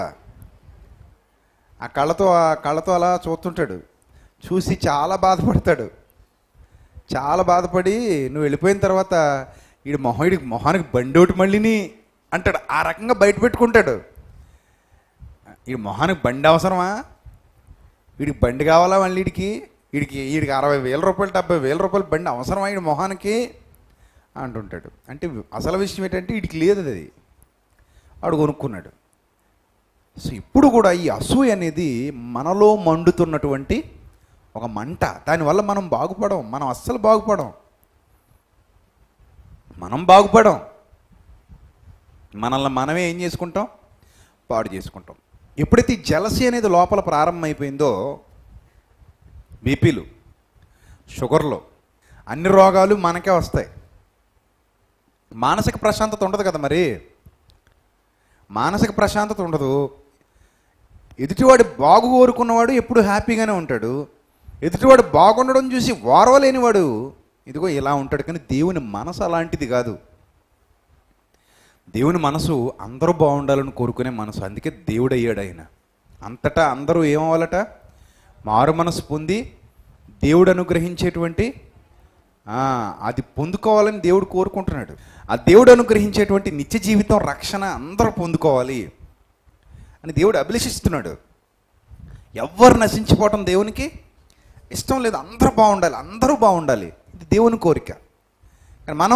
ఆ కళ్ళతో ఆ కళ్ళతో అలా చూస్తుంటాడు చూసి చాలా బాధపడతాడు చాలా బాధపడి నువ్వు వెళ్ళిపోయిన తర్వాత వీడి మొహం వీడికి మొహానికి బండి ఒకటి మళ్ళీని అంటాడు ఆ రకంగా బయట పెట్టుకుంటాడు వీడి మొహానికి బండి అవసరమా వీడికి బండి కావాలా మళ్ళీ వీడికి వీడికి వీడికి అరవై వేల రూపాయలు డెబ్బై వేల రూపాయలు బండి అవసరమా వీడి మొహానికి అంటుంటాడు అంటే అసలు విషయం ఏంటంటే వీడికి లేదు అది వాడు కొనుక్కున్నాడు సో ఇప్పుడు కూడా ఈ అసూయ అనేది మనలో మండుతున్నటువంటి ఒక మంట దానివల్ల మనం బాగుపడం మనం అస్సలు బాగుపడం మనం బాగుపడం మనల్ని మనమే ఏం చేసుకుంటాం పాడు చేసుకుంటాం ఎప్పుడైతే ఈ జలసి అనేది లోపల ప్రారంభమైపోయిందో బీపీలు షుగర్లు అన్ని రోగాలు మనకే వస్తాయి మానసిక ప్రశాంతత ఉండదు కదా మరి మానసిక ప్రశాంతత ఉండదు ఎదుటివాడు బాగు కోరుకున్నవాడు ఎప్పుడు హ్యాపీగానే ఉంటాడు ఎదుటివాడు బాగుండడం చూసి వారవలేనివాడు ఇదిగో ఇలా ఉంటాడు కానీ దేవుని మనసు అలాంటిది కాదు దేవుని మనసు అందరూ బాగుండాలని కోరుకునే మనసు అందుకే దేవుడు అయ్యాడు ఆయన అంతటా అందరూ ఏమవ్వాలట మారు మనసు పొంది దేవుడు అనుగ్రహించేటువంటి ఆ, అది పొందుకోవాలని దేవుడు కోరుకుంటున్నాడు ఆ దేవుడు అనుగ్రహించేటువంటి నిత్య జీవితం రక్షణ అందరూ పొందుకోవాలి అని దేవుడు అభిలషిస్తున్నాడు ఎవ్వరు నశించిపోవటం దేవునికి ఇష్టం లేదు అందరూ బాగుండాలి అందరూ బాగుండాలి ఇది దేవుని కోరిక కానీ మనం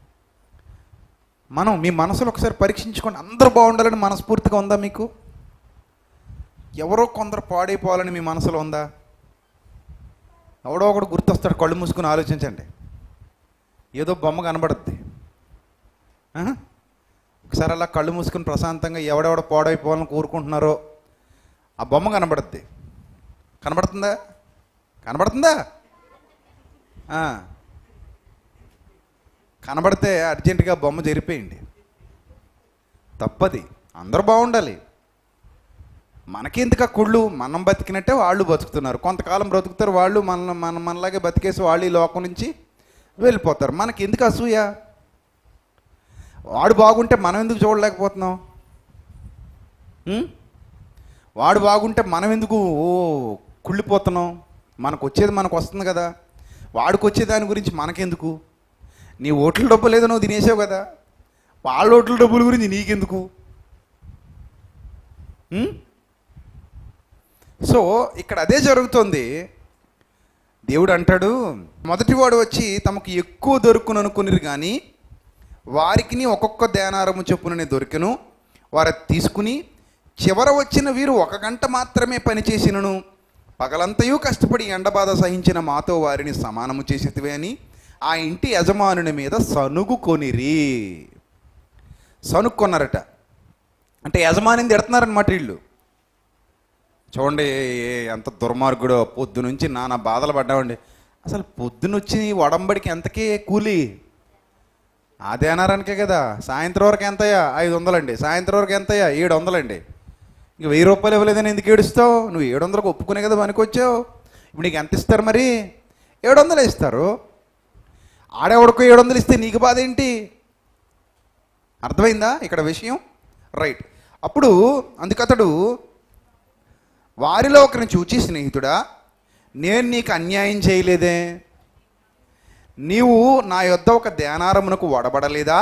మనం మీ మనసులో ఒకసారి పరీక్షించుకోండి అందరూ బాగుండాలని మనస్ఫూర్తిగా ఉందా మీకు ఎవరో కొందరు పాడైపోవాలని మీ మనసులో ఉందా ఎవడో ఒకడు గుర్తొస్తాడు కళ్ళు మూసుకుని ఆలోచించండి ఏదో బొమ్మ కనబడుద్ది ఆ? ఒకసారి అలా కళ్ళు మూసుకుని ప్రశాంతంగా ఎవడెవడ పాడైపోవాలని కోరుకుంటున్నారో ఆ బొమ్మ కనబడుద్ది కనబడుతుందా కనబడుతుందా ఆ. కనబడితే అర్జెంటుగా బొమ్మ జరిపేయండి తప్పది అందరూ బాగుండాలి మనకెందుకు ఆ కుళ్ళు మనం బతికినట్టే వాళ్ళు బతుకుతున్నారు కొంతకాలం బ్రతుకుతారు వాళ్ళు మన మన మనలాగే బతికేసి వాళ్ళు ఈ లోకం నుంచి వెళ్ళిపోతారు మనకి ఎందుకు అసూయ వాడు బాగుంటే మనం ఎందుకు చూడలేకపోతున్నాం ఉం? వాడు బాగుంటే మనం ఎందుకు ఓ కుళ్ళిపోతున్నాం మనకు వచ్చేది మనకు వస్తుంది కదా వాడికి వచ్చే దాని గురించి మనకెందుకు నీ ఓట్ల డబ్బు లేదో నువ్వు తినేసావు కదా వాళ్ళ ఓట్ల డబ్బుల గురించి నీకెందుకు ఉం? సో ఇక్కడ అదే జరుగుతుంది దేవుడు అంటాడు మొదటివాడు వచ్చి తమకు ఎక్కువ దొరుకును అనుకుని కానీ వారికి ఒక్కొక్క ధ్యానారము చొప్పుననే దొరికెను వారు అది తీసుకుని చివర వచ్చిన వీరు ఒక గంట మాత్రమే పనిచేసినను పగలంతయు కష్టపడి ఎండబాధ సహించిన మాతో వారిని సమానము చేసేదివే అని ఆ ఇంటి యజమానుని మీద సనుగు కొనిరి సనుక్కొన్నారట అంటే యజమానిని తిడుతున్నారనమాట వీళ్ళు చూడండి ఏ- ఎంత దుర్మార్గుడో పొద్దు నుంచి నానా బాధలు పడ్డామండి అసలు పొద్దునొచ్చి వడంబడికి ఎంతకే కూలి అదే అనారానికే కదా సాయంత్రం వరకు ఎంతయ్యా ఐదు వందలండి సాయంత్రం వరకు ఎంతయ్యా ఏడు వందలండి ఇంక వెయ్యి రూపాయలు ఇవ్వలేదని ఎందుకు ఏడుస్తావు నువ్వు ఏడు వందలకు ఒప్పుకునే కదా పనికొచ్చావు ఇప్పుడు నీకు ఎంత ఇస్తారు మరి ఏడు వందలు ఇస్తారు ఆడెవడికో ఏడు వందలు ఇస్తే నీకు బాధ ఏంటి అర్థమైందా ఇక్కడ విషయం రైట్ అప్పుడు అందుకతడు వారిలో ఒకరిని చూచి స్నేహితుడా నేను నీకు అన్యాయం చేయలేదే నీవు నా యొద్ద ఒక ధ్యానారమునకు వడబడలేదా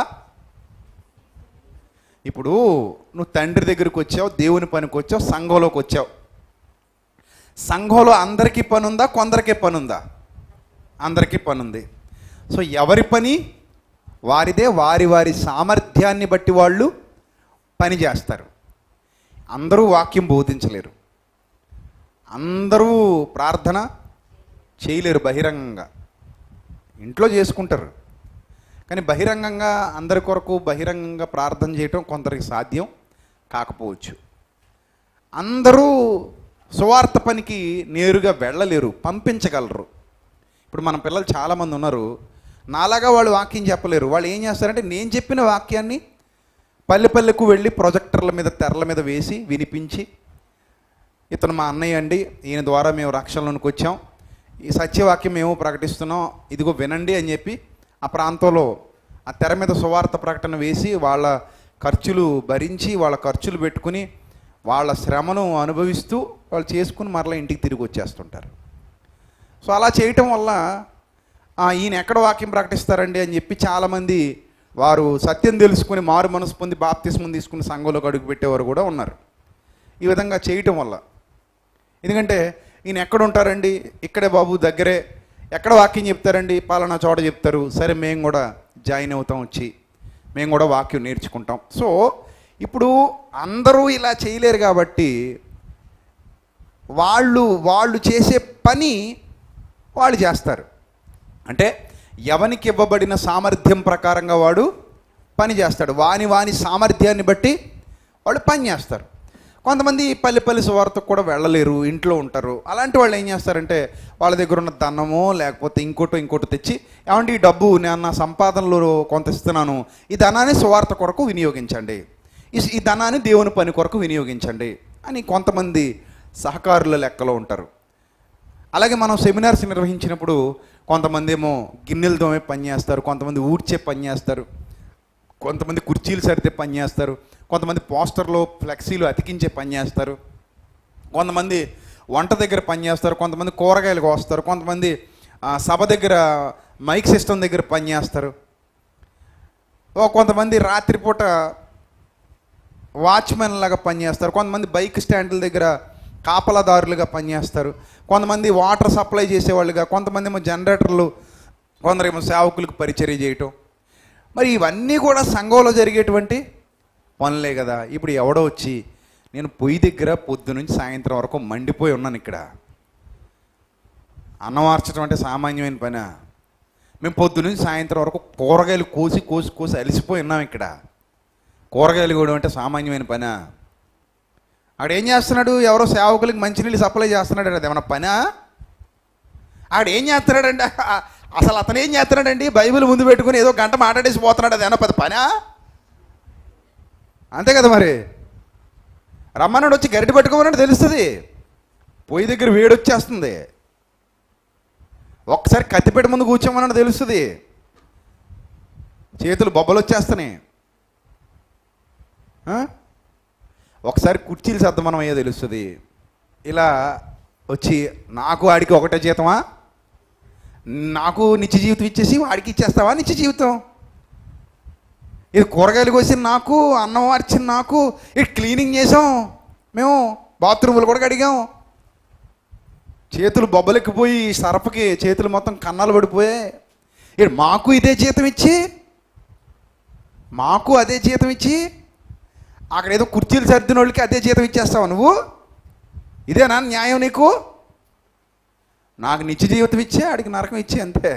ఇప్పుడు నువ్వు తండ్రి దగ్గరికి వచ్చావు దేవుని పనికి వచ్చావు సంఘంలోకి వచ్చావు సంఘంలో అందరికీ పని ఉందా కొందరికే పని ఉందా అందరికీ పని ఉంది సో ఎవరి పని వారిదే వారి వారి సామర్థ్యాన్ని బట్టి వాళ్ళు పని చేస్తారు అందరూ వాక్యం బోధించలేరు అందరూ ప్రార్థన చేయలేరు బహిరంగంగా ఇంట్లో చేసుకుంటారు కానీ బహిరంగంగా అందరి కొరకు బహిరంగంగా ప్రార్థన చేయటం కొందరికి సాధ్యం కాకపోవచ్చు అందరూ సువార్త పనికి నేరుగా వెళ్ళలేరు పంపించగలరు ఇప్పుడు మన పిల్లలు చాలామంది ఉన్నారు నాలాగా వాళ్ళు వాక్యం చెప్పలేరు వాళ్ళు ఏం చేస్తారంటే నేను చెప్పిన వాక్యాన్ని పల్లె పల్లెకు వెళ్ళి ప్రొజెక్టర్ల మీద తెరల మీద వేసి వినిపించి ఇతను మా అన్నయ్య అండి ఈయన ద్వారా మేము రక్షణలోనికి వచ్చాం ఈ సత్యవాక్యం మేము ప్రకటిస్తున్నాం ఇదిగో వినండి అని చెప్పి ఆ ప్రాంతంలో ఆ తెర మీద సువార్త ప్రకటన వేసి వాళ్ళ ఖర్చులు భరించి వాళ్ళ ఖర్చులు పెట్టుకుని వాళ్ళ శ్రమను అనుభవిస్తూ వాళ్ళు చేసుకుని మరలా ఇంటికి తిరిగి వచ్చేస్తుంటారు సో అలా చేయటం వల్ల "ఆ, ఈయన ఎక్కడ వాక్యం ప్రకటిస్తారండి అని చెప్పి చాలామంది వారు సత్యం తెలుసుకుని మారు మనసు పొంది బాప్తిస్మం తీసుకుని సంఘంలోకి అడుగు పెట్టేవారు కూడా ఉన్నారు ఈ విధంగా చేయటం వల్ల ఎందుకంటే ఈయన ఎక్కడ ఉంటారండి ఇక్కడే బాబు దగ్గరే ఎక్కడ వాక్యం చెప్తారండి పాలనా చోట చెప్తారు సరే మేము కూడా జాయిన్ అవుతాం వచ్చి మేము కూడా వాక్యం నేర్చుకుంటాం సో ఇప్పుడు అందరూ ఇలా చేయలేరు కాబట్టి వాళ్ళు వాళ్ళు చేసే పని వాళ్ళు చేస్తారు అంటే ఎవనికి ఇవ్వబడిన సామర్థ్యం ప్రకారంగా వాడు పని చేస్తాడు వాని వాని సామర్థ్యాన్ని బట్టి వాళ్ళు పని చేస్తారు కొంతమంది పల్లె పల్లె సువార్తకు కూడా వెళ్ళలేరు ఇంట్లో ఉంటారు అలాంటి వాళ్ళు ఏం చేస్తారంటే వాళ్ళ దగ్గర ఉన్న ధనమో లేకపోతే ఇంకోటో ఇంకోటో తెచ్చి ఏమంటే ఈ డబ్బు నేను నా సంపాదనలో కొంత ఇస్తున్నాను ఈ ధనాన్ని సువార్త కొరకు వినియోగించండి ఈ- ఈ ధనాన్ని దేవుని పని కొరకు వినియోగించండి అని కొంతమంది సహకారుల లెక్కలో ఉంటారు అలాగే మనం సెమినార్స్ నిర్వహించినప్పుడు కొంతమంది ఏమో గిన్నెలు దోమే పని చేస్తారు కొంతమంది ఊడ్చే పని చేస్తారు కొంతమంది కుర్చీలు సరితే పని చేస్తారు కొంతమంది పోస్టర్లో ఫ్లెక్సీలు అతికించే పని చేస్తారు కొంతమంది వంట దగ్గర పని చేస్తారు కొంతమంది కూరగాయలు కోస్తారు కొంతమంది ఆ, సభ దగ్గర మైక్ సిస్టమ్ దగ్గర పని చేస్తారు ఓ కొంతమంది రాత్రిపూట వాచ్మెన్ లాగా పనిచేస్తారు కొంతమంది బైక్ స్టాండ్ల దగ్గర కాపలాదారులుగా పనిచేస్తారు కొంతమంది వాటర్ సప్లై చేసేవాళ్ళుగా కొంతమంది ఏమో జనరేటర్లు కొందరేమో సేవకులకు పరిచర్య చేయటం మరి ఇవన్నీ కూడా సంఘంలో జరిగేటువంటి పనులే కదా ఇప్పుడు ఎవడో వచ్చి నేను పొయ్యి దగ్గర పొద్దు నుంచి సాయంత్రం వరకు మండిపోయి ఉన్నాను ఇక్కడ అన్నం మార్చడం అంటే సామాన్యమైన పని మేము పొద్దు నుంచి సాయంత్రం వరకు కూరగాయలు కోసి కోసి కోసి అలసిపోయి ఉన్నాం ఇక్కడ కూరగాయలు కూడా అంటే సామాన్యమైన పనా ఆడు ఏం చేస్తున్నాడు ఎవరో సేవకులకి మంచినీళ్ళు సప్లై చేస్తున్నాడు అది ఏమన్నా పనా ఆడు ఏం చేస్తున్నాడండి అసలు అతను ఏం చేస్తున్నాడండి బైబిల్ ముందు పెట్టుకుని ఏదో గంట మాట్లాడేసి పోతున్నాడు అది ఏమన్నా పెద్ద పనా అంతే కదా మరి రమ్మన్నాడు వచ్చి గరిటె పట్టుకోమన్నాడు తెలుస్తుంది పొయ్యి దగ్గర వేడి వచ్చేస్తుంది ఒక్కసారి కత్తిపెట్టి ముందు కూర్చోమన్నాడు తెలుస్తుంది చేతులు బొబ్బలు వచ్చేస్తున్నాయి ఆ? ఒకసారి కుర్చీలు సర్దమనం అయ్యో తెలుస్తుంది ఇలా వచ్చి నాకు వాడికి ఒకటే జీతమా నాకు నిత్య జీవితం ఇచ్చేసి వాడికి ఇచ్చేస్తావా నిత్య జీవితం ఇది కూరగాయలు కోసిన నాకు అన్నం వార్చిన నాకు ఇది క్లీనింగ్ చేసాం మేము బాత్రూములు కూడా కడిగాం చేతులు బొబ్బలెక్కిపోయి సరపకి చేతులు మొత్తం కన్నాలు పడిపోయాయి ఇడు మాకు ఇదే జీతం ఇచ్చి మాకు అదే జీతం ఇచ్చి అక్కడ ఏదో కుర్చీలు సర్దిన వాళ్ళకి అదే జీతం ఇచ్చేస్తావు నువ్వు ఇదేనా న్యాయం నీకు నాకు నిత్య జీవితం ఇచ్చే ఆడికి నరకం ఇచ్చే అంతే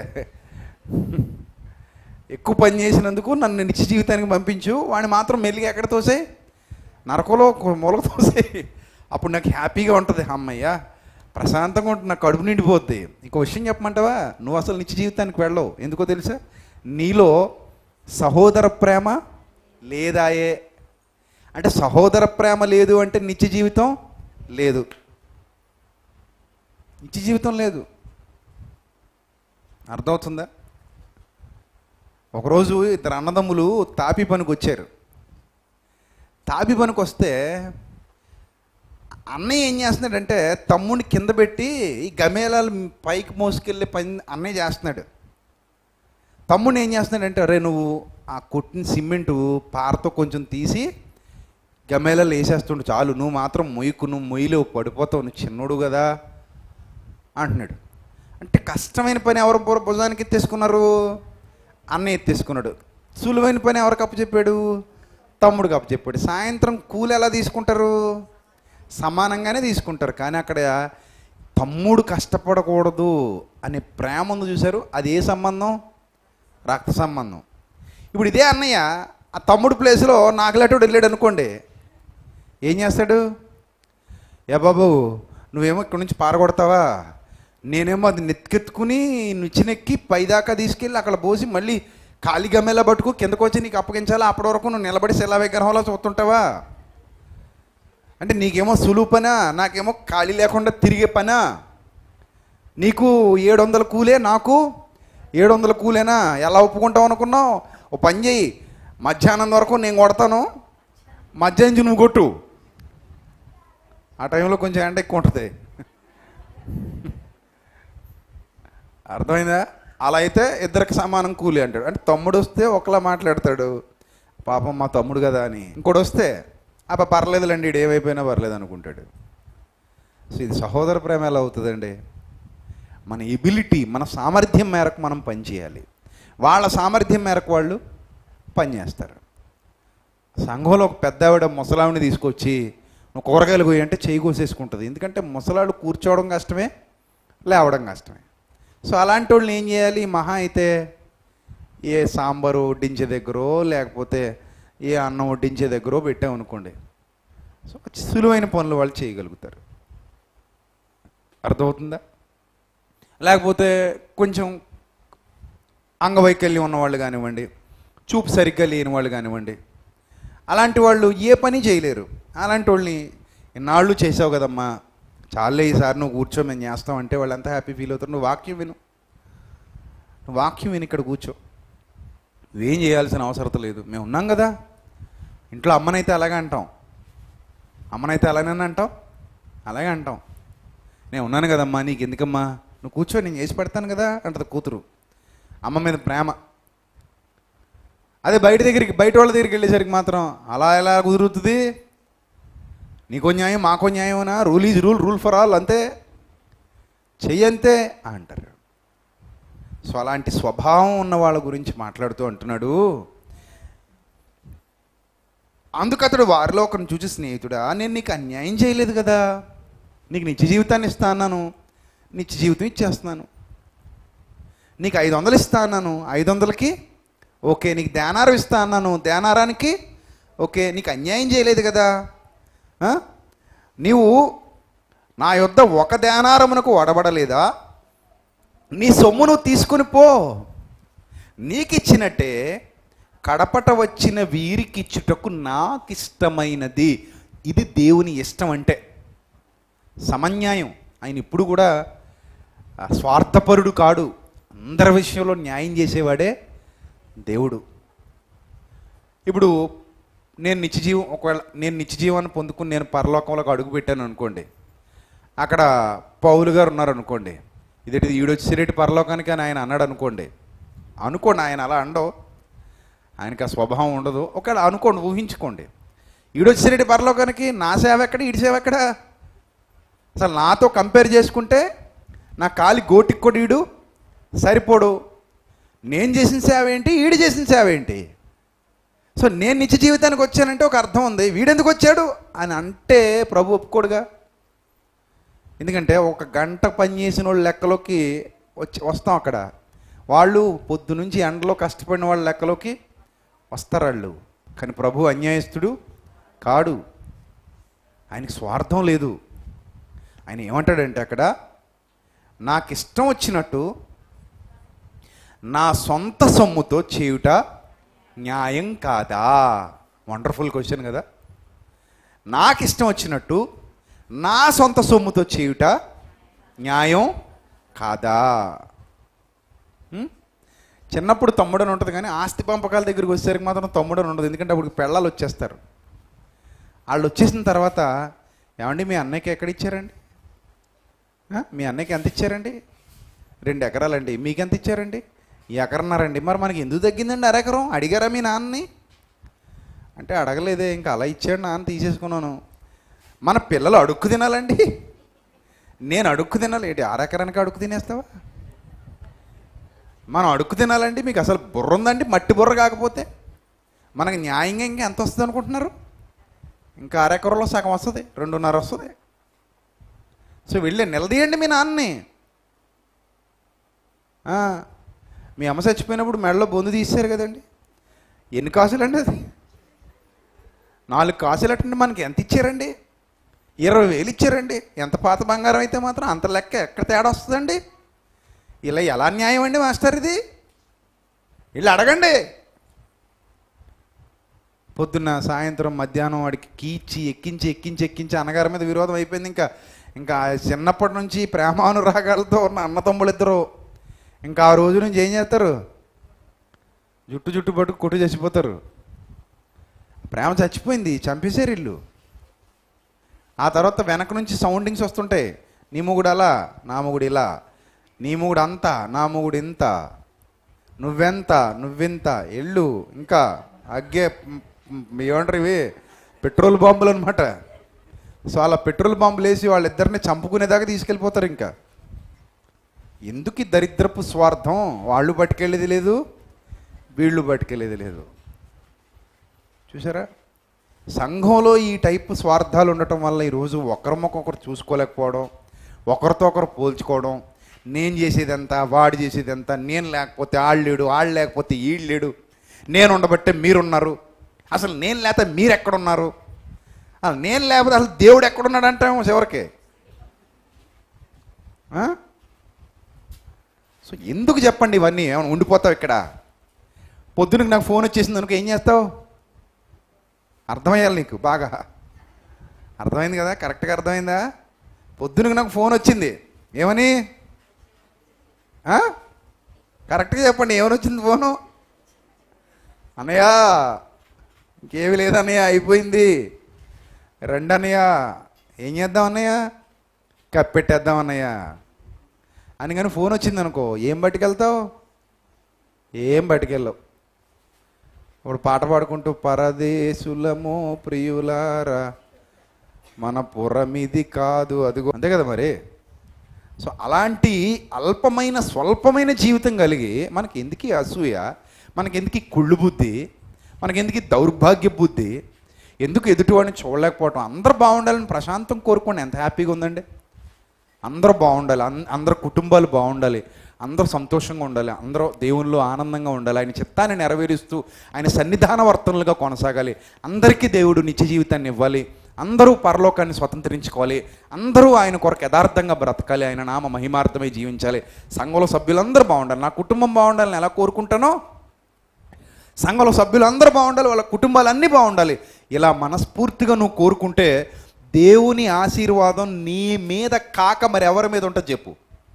ఎక్కువ పని చేసినందుకు నన్ను నిత్య జీవితానికి పంపించు వాడిని మాత్రం మెల్లిగా ఎక్కడ తోసే నరకంలో ఒక మూలకు తోసే అప్పుడు నాకు హ్యాపీగా ఉంటుంది అమ్మయ్య ప్రశాంతంగా ఉంటుంది నాకు కడుపు నిండిపోద్ది ఇంకో విషయం చెప్పమంటావా నువ్వు అసలు నిత్య జీవితానికి వెళ్ళవు ఎందుకో తెలుసా నీలో సహోదర ప్రేమ లేదాయే అంటే సహోదర ప్రేమ లేదు అంటే నిత్య జీవితం లేదు నిత్య జీవితం లేదు అర్థమవుతుందా ఒకరోజు ఇద్దరు అన్నదమ్ములు తాపి పనికి వచ్చారు తాపి పనికి వస్తే అన్నయ్య ఏం చేస్తున్నాడంటే తమ్ముడిని కింద పెట్టి ఈ గమేలాలు పైకి మోసుకెళ్ళి పని అన్నయ్య చేస్తున్నాడు తమ్ముడిని ఏం చేస్తున్నాడంటే అరే నువ్వు ఆ కొట్టిన సిమెంటు పారతో కొంచెం తీసి గమేలాలు వేసేస్తుండు చాలు నువ్వు మాత్రం మొయ్యకు నువ్వు మొయ్యిలో పడిపోతావు నువ్వు చిన్నోడు కదా అంటున్నాడు అంటే కష్టమైన పని ఎవరు భుజ- భుజానికి ఎత్తేసుకున్నారు అన్న ఎత్తేసుకున్నాడు సులువైన పని ఎవరికి అప్పచెప్పాడు తమ్ముడికి అప్పచెప్పాడు సాయంత్రం కూలి ఎలా తీసుకుంటారు సమానంగానే తీసుకుంటారు కానీ అక్కడ తమ్ముడు కష్టపడకూడదు అనే ప్రేమ ఉంది చూశారు అది ఏ సంబంధం రక్త సంబంధం ఇప్పుడు ఇదే అన్నయ్య ఆ తమ్ముడు ప్లేస్లో నాకులాటోడు వెళ్ళాడు అనుకోండి ఏం చేస్తాడు ఏ బాబు నువ్వేమో ఇక్కడ నుంచి పారగొడతావా నేనేమో అది నెత్తికెత్తుకుని నుచ్చినెక్కి పైదాకా తీసుకెళ్ళి అక్కడ పోసి మళ్ళీ ఖాళీ గమ్మేలా పట్టుకు కిందకు వచ్చి నీకు అప్పగించాలా అప్పటి వరకు నువ్వు నిలబడి శిలా విగ్రహంలో చూస్తుంటావా అంటే నీకేమో సులువు పనా నాకేమో ఖాళీ లేకుండా తిరిగే పనా నీకు ఏడు వందల కూలే నాకు ఏడు వందల కూలేనా ఎలా ఒప్పుకుంటావు అనుకున్నావు ఓ పని చేయి మధ్యాహ్నం వరకు నేను కొడతాను మధ్యాహ్నం నుంచి నువ్వు కొట్టు ఆ టైంలో కొంచెం ఎండ ఎక్కువ ఉంటుంది అర్థమైందా అలా అయితే ఇద్దరికి సమానం కూలి అంటాడు అంటే తమ్ముడు వస్తే ఒకలా మాట్లాడతాడు పాపం మా తమ్ముడు కదా అని ఇంకోటి వస్తే అబ్బా పర్లేదులేండి ఈడు ఏమైపోయినా పర్లేదు అనుకుంటాడు సో ఇది సహోదర ప్రేమ ఎలా అవుతుందండి మన ఎబిలిటీ మన సామర్థ్యం మేరకు మనం పనిచేయాలి వాళ్ళ సామర్థ్యం మేరకు వాళ్ళు పనిచేస్తారు సంఘంలో ఒక పెద్ద ఆవిడ ముసలావిని తీసుకొచ్చి నువ్వు కూరగాయలు పోయి అంటే చేయి కోసేసుకుంటుంది ఎందుకంటే ముసలాడు కూర్చోవడం కష్టమే లేవడం కష్టమే సో అలాంటి వాళ్ళని ఏం చేయాలి మహా అయితే ఏ సాంబారు వడ్డించే దగ్గరో లేకపోతే ఏ అన్నం వడ్డించే దగ్గరో పెట్టామనుకోండి సో సులువైన పనులు వాళ్ళు చేయగలుగుతారు అర్థమవుతుందా లేకపోతే కొంచెం అంగవైకల్యం ఉన్నవాళ్ళు కానివ్వండి చూపు సరిగ్గా లేని వాళ్ళు కానివ్వండి అలాంటి వాళ్ళు ఏ పని చేయలేరు అలాంటి వాళ్ళని ఇన్నాళ్ళు చేసావు కదమ్మా చాలే ఈసారి నువ్వు కూర్చో మేము చేస్తాం అంటే వాళ్ళు ఎంత హ్యాపీ ఫీల్ అవుతారు నువ్వు వాక్యం విను నువ్వు వాక్యం విని ఇక్కడ కూర్చో నువ్వేం చేయాల్సిన అవసరం లేదు మేము ఉన్నాం కదా ఇంట్లో అమ్మనైతే అలాగే అంటాం అమ్మనైతే అలానే అంటాం అలాగే అంటాం నేను ఉన్నాను కదమ్మా నీకు ఎందుకమ్మా నువ్వు కూర్చో నేను చేసి పెడతాను కదా అంటది కూతురు అమ్మ మీద ప్రేమ అదే బయట దగ్గరికి బయట వాళ్ళ దగ్గరికి వెళ్ళేసరికి మాత్రం అలా ఎలా కుదురుతుంది నీకో న్యాయం మాకో న్యాయమనా rule is rule rule for all అంతే చెయ్యంతే అంటారు సో అలాంటి స్వభావం ఉన్న వాళ్ళ గురించి మాట్లాడుతూ అంటున్నాడు అందుకు అతడు వారిలో ఒకరిని చూసి స్నేహితుడా నేను నీకు అన్యాయం చేయలేదు కదా నీకు నిత్య జీవితాన్ని ఇస్తా అన్నాను నిత్య జీవితం ఇచ్చేస్తున్నాను నీకు ఐదు వందలు ఇస్తా అన్నాను ఐదు వందలకి ఓకే నీకు ధ్యానారం ఇస్తా అన్నాను ధ్యానారానికి ఓకే నీకు అన్యాయం చేయలేదు కదా ఆ? నీవు నా యొద్ద ఒక ధ్యానారమునకు వడబడలేదా నీ సొమ్ము నువ్వు తీసుకుని పో నీకిచ్చినట్టే కడపట వచ్చిన వీరికిచ్చుటకు నాకిష్టమైనది ఇది దేవుని ఇష్టం అంటే సమన్యాయం ఆయన ఇప్పుడు కూడా ఆ, స్వార్థపరుడు కాడు అందరి విషయంలో న్యాయం చేసేవాడే దేవుడు ఇప్పుడు నేను నిత్యజీవం ఒకవేళ నేను నిత్యజీవాన్ని పొందుకుని నేను పరలోకంలోకి అడుగు పెట్టాను అనుకోండి అక్కడ పౌలు గారు ఉన్నారు అనుకోండి ఇదేంటి ఈడొచ్చేరేటి పరలోకానికి అని ఆయన అన్నాడు అనుకోండి అనుకోండి ఆయన అలా అండవు ఆయనకి ఆ స్వభావం ఉండదు ఒకవేళ అనుకోండి ఊహించుకోండి ఈడొచ్చేరేటి పరలోకానికి నా సేవ ఎక్కడ ఈడి సేవ ఎక్కడ అసలు నాతో కంపేర్ చేసుకుంటే నా కాలి గోటికి కూడా ఈడు సరిపోడు నేను చేసిన సేవ ఏంటి ఈడు చేసిన సేవ ఏంటి సో నేను నిత్య జీవితానికి వచ్చానంటే ఒక అర్థం ఉంది వీడెందుకు వచ్చాడు అని అంటే ప్రభు ఒప్పుకోడుగా ఎందుకంటే ఒక గంట పనిచేసిన వాళ్ళ లెక్కలోకి వచ్చి వస్తాం అక్కడ వాళ్ళు పొద్దు నుంచి ఎండలో కష్టపడిన వాళ్ళ లెక్కలోకి వస్తారు వాళ్ళు కానీ ప్రభు అన్యాయస్తుడు కాడు ఆయనకి స్వార్థం లేదు ఆయన ఏమంటాడంటే అక్కడ నాకు ఇష్టం వచ్చినట్టు నా సొంత సొమ్ముతో చేయుట న్యాయం కాదా వండర్ఫుల్ క్వశ్చన్ కదా నాకు ఇష్టం వచ్చినట్టు నా సొంత సొమ్ముతో చేయుట న్యాయం కాదా ఉం? చిన్నప్పుడు తమ్ముడని ఉంటుంది కానీ ఆస్తి పంపకాల దగ్గరికి వచ్చేసరికి మాత్రం తమ్ముడని ఉండదు ఎందుకంటే అప్పుడు పెళ్ళాలు వచ్చేస్తారు వాళ్ళు వచ్చేసిన తర్వాత ఏమండి మీ అన్నయ్యకి ఎక్కడ ఇచ్చారండి ఆ? మీ అన్నయ్యకి ఎంత ఇచ్చారండి రెండు ఎకరాలండి మీకు ఎంత ఇచ్చారండి ఈ ఎకరన్నారండి మరి మనకి ఎందుకు తగ్గిందండి అరెకరం అడిగారా మీ నాన్నని అంటే అడగలేదే ఇంకా అలా ఇచ్చాడు నాన్న తీసేసుకున్నాను మన పిల్లలు అడుక్కు తినాలండి నేను అడుక్కు తినాలి ఏంటి అరెకరానికి అడుక్కు తినేస్తావా మనం అడుక్కు తినాలండి మీకు అసలు బుర్ర ఉందండి మట్టి బుర్ర కాకపోతే మనకి న్యాయంగా ఇంకా ఎంత వస్తుంది అనుకుంటున్నారు ఇంకా అరెకరంలో సగం వస్తుంది రెండున్నర వస్తుంది సో వెళ్ళి నిలదీయండి మీ నాన్నని ఆ, మీ అమ్మ చచ్చిపోయినప్పుడు మెడలో బొందు తీశారు కదండి ఎన్ని కాసులండి అది నాలుగు కాసులు అటండి మనకి ఎంత ఇచ్చారండి ఇరవై వేలు ఇచ్చారండి ఎంత పాత బంగారం అయితే మాత్రం అంత లెక్క ఎక్కడ తేడా వస్తుందండి ఇలా ఎలా న్యాయం అండి మాస్టర్ ఇది వీళ్ళు అడగండి పొద్దున్న సాయంత్రం మధ్యాహ్నం వాడికి కీచి ఎక్కించి ఎక్కించి ఎక్కించి అన్నగారి మీద విరోధం అయిపోయింది ఇంకా ఇంకా చిన్నప్పటి నుంచి ప్రేమానురాగాలతో ఉన్న అన్న తమ్ముళ్ళిద్దరు ఇంకా ఆ రోజు నుంచి ఏం చేస్తారు జుట్టు జుట్టు పట్టుకు కొట్టు చచ్చిపోతారు ప్రేమ చచ్చిపోయింది చంపేశారు ఇల్లు ఆ తర్వాత వెనక నుంచి సౌండింగ్స్ వస్తుంటాయి నీ మొగుడు అలా నా మొగుడు ఇలా నీ మొగుడు అంత నా మొగుడు ఇంత నువ్వెంత నువ్వింత ఎళ్ళు ఇంకా అగ్గే మ్, మ్, ఏమంటారు ఇవి పెట్రోల్ బాంబులు అనమాట సో అలా పెట్రోల్ బాంబులు వేసి వాళ్ళిద్దరిని చంపుకునేదాకా తీసుకెళ్ళిపోతారు ఇంకా ఎందుకు ఈ దరిద్రపు స్వార్థం వాళ్ళు పట్టుకెళ్ళేది లేదు వీళ్ళు పట్టుకెళ్ళేది లేదు చూసారా సంఘంలో ఈ టైప్ స్వార్థాలు ఉండటం వల్ల ఈరోజు ఒకరిమొకొకరు చూసుకోలేకపోవడం ఒకరితో ఒకరు పోల్చుకోవడం నేను చేసేదంతా వాడు చేసేదంతా నేను లేకపోతే ఆళ్ళు లేడు ఆళ్ళు లేకపోతే ఈళ్ళు లేడు నేను ఉండబట్టే మీరున్నారు అసలు నేను లేకపోతే మీరు ఎక్కడున్నారు అసలు నేను లేకపోతే అసలు దేవుడు ఎక్కడున్నాడు అంటాము చివరికి ఆ? సో ఎందుకు చెప్పండి ఇవన్నీ ఏమైనా ఉండిపోతావు ఇక్కడ పొద్దునకి నాకు ఫోన్ వచ్చేసింది అనుకో ఏం చేస్తావు అర్థమయ్యాలి నీకు బాగా అర్థమైంది కదా కరెక్ట్గా అర్థమైందా పొద్దునకి నాకు ఫోన్ వచ్చింది ఏమని ఆ? కరెక్ట్గా చెప్పండి ఏమని వచ్చింది ఫోను అన్నయ్య ఇంకేమి లేదన్నయ్య అయిపోయింది రండి అన్నయ్య ఏం చేద్దాం అన్నయ్య కప్పెట్టేద్దాం అన్నయ్య అని కానీ ఫోన్ వచ్చింది అనుకో ఏం పట్టుకెళ్తావు ఏం పట్టుకెళ్ళవు ఇప్పుడు పాట పాడుకుంటూ పరదేశులము ప్రియులారా మన పురమిది కాదు అదిగో అంతే కదా మరి సో అలాంటి అల్పమైన స్వల్పమైన జీవితం కలిగి మనకి ఎందుకు ఈ అసూయ మనకి ఎందుకు ఈ కుళ్ళు బుద్ధి మనకి ఎందుకు ఈ దౌర్భాగ్య బుద్ధి ఎందుకు ఎదుటివాడిని చూడలేకపోవటం అందరూ బాగుండాలని ప్రశాంతం కోరుకోండి ఎంత హ్యాపీగా ఉందండి అందరూ బాగుండాలి అన్- అందరు కుటుంబాలు బాగుండాలి అందరూ సంతోషంగా ఉండాలి అందరూ దేవునిలో ఆనందంగా ఉండాలి ఆయన చిత్తాన్ని నెరవేరుస్తూ ఆయన సన్నిధాన వర్తనలుగా కొనసాగాలి అందరికీ దేవుడు నిత్య జీవితాన్ని ఇవ్వాలి అందరూ పరలోకాన్ని స్వతంత్రించుకోవాలి అందరూ ఆయన కొరకు యథార్థంగా బ్రతకాలి ఆయన నామ మహిమార్థమై జీవించాలి సంఘంలో సభ్యులందరూ బాగుండాలి నా కుటుంబం బాగుండాలని ఎలా కోరుకుంటానో సంఘంలో సభ్యులందరూ బాగుండాలి వాళ్ళ కుటుంబాలన్నీ బాగుండాలి ఇలా మనస్ఫూర్తిగా నువ్వు కోరుకుంటే దేవుని ఆశీర్వాదం నీ మీద కాక మరి ఎవరి మీద ఉంటుంది చెప్పు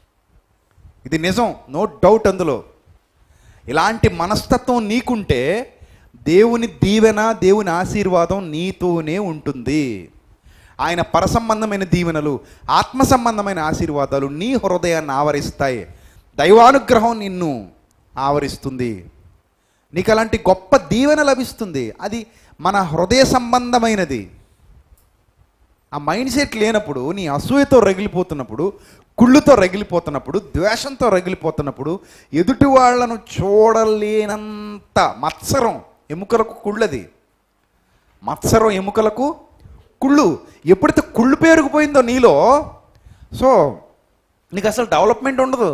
ఇది నిజం నో డౌట్ అందులో ఇలాంటి మనస్తత్వం నీకుంటే దేవుని దీవెన దేవుని ఆశీర్వాదం నీతోనే ఉంటుంది ఆయన పరసంబంధమైన దీవెనలు ఆత్మ సంబంధమైన ఆశీర్వాదాలు నీ హృదయాన్ని ఆవరిస్తాయి దైవానుగ్రహం నిన్ను ఆవరిస్తుంది నీకు అలాంటి గొప్ప దీవెన లభిస్తుంది అది మన హృదయ సంబంధమైనది ఆ మైండ్ సెట్ లేనప్పుడు నీ అసూయతో రగిలిపోతున్నప్పుడు కుళ్ళుతో రగిలిపోతున్నప్పుడు ద్వేషంతో రగిలిపోతున్నప్పుడు ఎదుటి వాళ్ళను చూడలేనంత మత్సరం ఎముకలకు కుళ్ళది మత్సరం ఎముకలకు కుళ్ళు ఎప్పుడైతే కుళ్ళు పేరుకుపోయిందో నీలో సో నీకు అసలు డెవలప్మెంట్ ఉండదు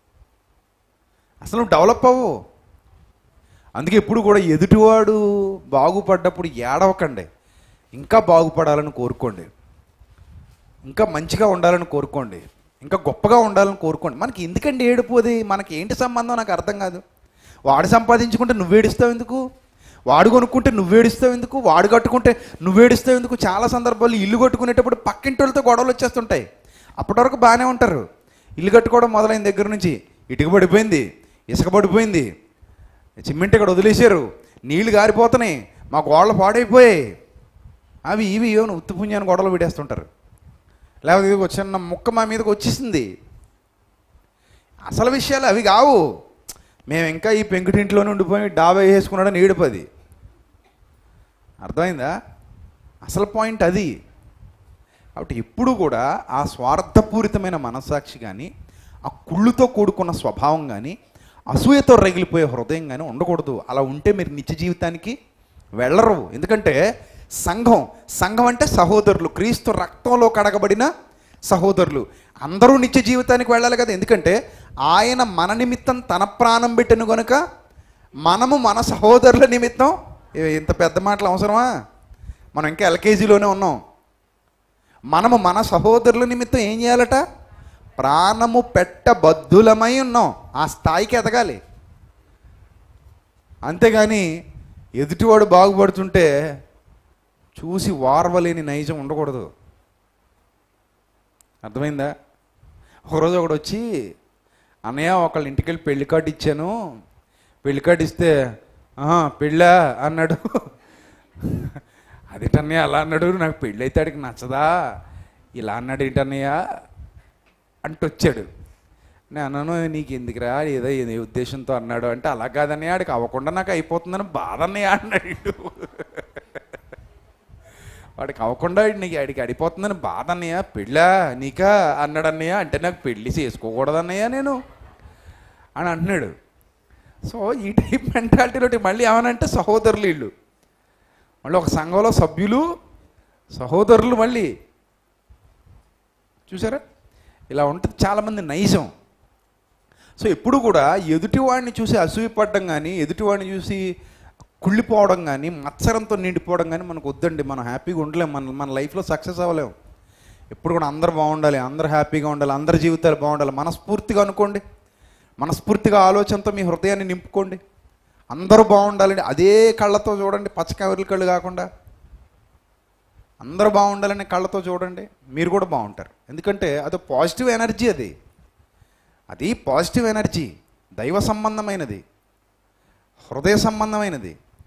అసలు నువ్వు డెవలప్ అవ్వు అందుకే ఎప్పుడు కూడా ఎదుటివాడు బాగుపడ్డప్పుడు ఏడవకండి ఇంకా బాగుపడాలని కోరుకోండి ఇంకా మంచిగా ఉండాలని కోరుకోండి ఇంకా గొప్పగా ఉండాలని కోరుకోండి మనకి ఎందుకండి ఏడిపోది మనకి ఏంటి సంబంధం నాకు అర్థం కాదు వాడు సంపాదించుకుంటే నువ్వేడిస్తావు ఎందుకు వాడు కొనుక్కుంటే నువ్వేడిస్తావు ఎందుకు వాడు కట్టుకుంటే నువ్వేడిస్తావు ఎందుకు చాలా సందర్భాల్లో ఇల్లు కట్టుకునేటప్పుడు పక్కింటి వాళ్ళతో గొడవలు వచ్చేస్తుంటాయి అప్పటి వరకు బాగానే ఉంటారు ఇల్లు కట్టుకోవడం మొదలైన దగ్గర నుంచి ఇటుక పడిపోయింది ఇసుక పడిపోయింది సిమెంట్ ఇక్కడ వదిలేశారు నీళ్లు గారిపోతున్నాయి మా గోడలు పాడైపోయాయి అవి ఇవి ఏమో ఉత్తి పుణ్యాన్ని గొడవలు పెట్టేస్తుంటారు లేకపోతే ఇది చిన్న ముక్క మా మీదకి వచ్చేసింది అసలు విషయాలు అవి కావు మేము ఇంకా ఈ పెంకుటింట్లోనే ఉండిపోయి డాబా వేసుకున్నాడని ఏడుపది అర్థమైందా అసలు పాయింట్ అది కాబట్టి ఎప్పుడు కూడా ఆ స్వార్థపూరితమైన మనస్సాక్షి కానీ ఆ కుళ్ళుతో కూడుకున్న స్వభావం కానీ అసూయతో రగిలిపోయే హృదయం కానీ ఉండకూడదు అలా ఉంటే మీరు నిత్య జీవితానికి వెళ్ళరు ఎందుకంటే సంఘం సంఘం అంటే సహోదరులు క్రీస్తు రక్తంలో కడగబడిన సహోదరులు అందరూ నిత్య జీవితానికి వెళ్ళాలి కదా ఎందుకంటే ఆయన మన నిమిత్తం తన ప్రాణం పెట్టిన కనుక మనము మన సహోదరుల నిమిత్తం ఏ- ఇంత పెద్ద మాటలు అవసరమా మనం ఇంకా ఎల్కేజీలోనే ఉన్నాం మనము మన సహోదరుల నిమిత్తం ఏం చేయాలట ప్రాణము పెట్టబద్దులమై ఉన్నాం ఆ స్థాయికి ఎదగాలి అంతేగాని ఎదుటివాడు బాగుపడుతుంటే చూసి వారవలేని నైజం ఉండకూడదు అర్థమైందా ఒకరోజు ఒకడు వచ్చి అన్నయ్య ఒకళ్ళ ఇంటికి వెళ్ళి పెళ్లి కార్డు ఇచ్చాను పెళ్లి కార్డు ఇస్తే "ఆహా, పెళ్ళా అన్నాడు అదేటన్నయ్య అలా అన్నాడు నాకు పెళ్ళి అయితే ఆడికి నచ్చదా ఇలా అన్నాడు ఏంటన్నయ్య అంటూ వచ్చాడు నేను అన్నాను నీకు ఎందుకురా ఏదో ఏ ఉద్దేశంతో అన్నాడు అంటే అలా కాదన్నయ్య ఆడికి అవ్వకుండా నాకు అయిపోతుందని బాధ అన్నయ్య అన్నాడు వీడు. వాడికి అవ్వకుండా నీకు ఆడికి అడిపోతుందని బాధ అన్నయ్య పెళ్ళా నీకా అన్నాడు అన్నయ్య అంటే నాకు పెళ్ళి చేసుకోకూడదన్నయ్య నేను అని అంటున్నాడు సో ఈ టైప్ మెంటాలిటీలో మళ్ళీ ఏమనంటే సహోదరులు వీళ్ళు మళ్ళీ ఒక సంఘంలో సభ్యులు సహోదరులు మళ్ళీ చూసారా ఇలా ఉంటుంది చాలామంది నైజం సో ఎప్పుడు కూడా ఎదుటివాడిని చూసి అసూయపడడం కానీ ఎదుటివాడిని చూసి కుళ్ళిపోవడం కానీ మత్సరంతో నిండిపోవడం కానీ మనకు వద్దండి మనం హ్యాపీగా ఉండలేం మన మన లైఫ్లో సక్సెస్ అవ్వలేం ఎప్పుడు కూడా అందరు బాగుండాలి అందరు హ్యాపీగా ఉండాలి అందరి జీవితాలు బాగుండాలి మనస్ఫూర్తిగా అనుకోండి మనస్ఫూర్తిగా ఆలోచనతో మీ హృదయాన్ని నింపుకోండి అందరూ బాగుండాలండి అదే కళ్ళతో చూడండి పచ్చకాయల కళ్ళు కాకుండా అందరూ బాగుండాలని కళ్ళతో చూడండి మీరు కూడా బాగుంటారు ఎందుకంటే అది పాజిటివ్ ఎనర్జీ అది అది పాజిటివ్ ఎనర్జీ దైవ సంబంధమైనది హృదయ సంబంధమైనది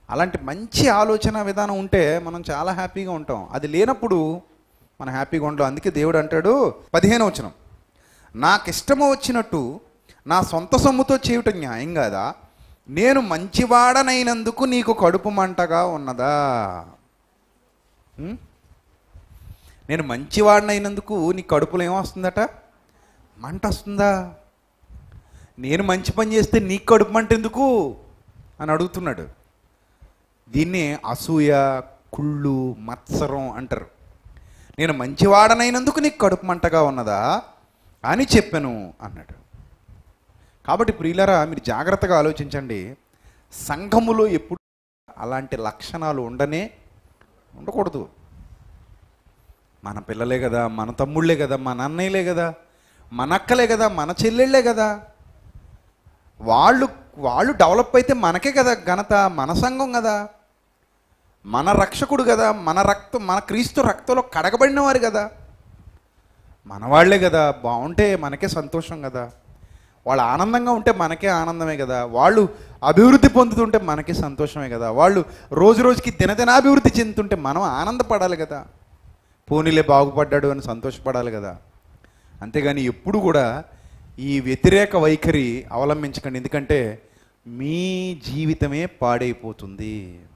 అలాంటి మంచి ఆలోచన విధానం ఉంటే మనం చాలా హ్యాపీగా ఉంటాం అది లేనప్పుడు మనం హ్యాపీగా ఉంటాం అందుకే దేవుడు అంటాడు పదిహేను వచనం నాకు ఇష్టము వచ్చినట్టు నా సొంత సొమ్ముతో చేయటం న్యాయం కాదా నేను మంచివాడనైనందుకు నీకు కడుపు మంటగా ఉన్నదా ఉం? నేను మంచివాడినైనందుకు నీ కడుపులో ఏమొస్తుందట మంట వస్తుందా నేను మంచి పని చేస్తే నీకు కడుపు మంట ఎందుకు అని అడుగుతున్నాడు దీన్ని అసూయ కుళ్ళు మత్సరం అంటారు నేను మంచివాడనైనందుకు నీకు కడుపు మంటగా ఉన్నదా అని చెప్పాను అన్నాడు కాబట్టి ప్రియులరా మీరు జాగ్రత్తగా ఆలోచించండి సంఘములో ఎప్పుడు అలాంటి లక్షణాలు ఉండనే ఉండకూడదు మన పిల్లలే కదా మన తమ్ముళ్ళే కదా మన అన్నయ్యలే కదా మన అక్కలే కదా మన చెల్లెళ్ళే కదా వాళ్ళు వాళ్ళు డెవలప్ అయితే మనకే కదా ఘనత మన సంఘం కదా మన రక్షకుడు కదా మన రక్తం మన క్రీస్తు రక్తంలో కడగబడిన వారు కదా మన వాళ్ళే కదా బాగుంటే మనకే సంతోషం కదా వాళ్ళు ఆనందంగా ఉంటే మనకే ఆనందమే కదా వాళ్ళు అభివృద్ధి పొందుతుంటే మనకే సంతోషమే కదా వాళ్ళు రోజు రోజుకి దినదినాభివృద్ధి చెందుతుంటే మనం ఆనందపడాలి కదా పోనీలే బాగుపడ్డాడు అని సంతోషపడాలి కదా అంతేగాని ఎప్పుడు కూడా ఈ వ్యతిరేక వైఖరి అవలంబించకండి ఎందుకంటే మీ జీవితమే పాడైపోతుంది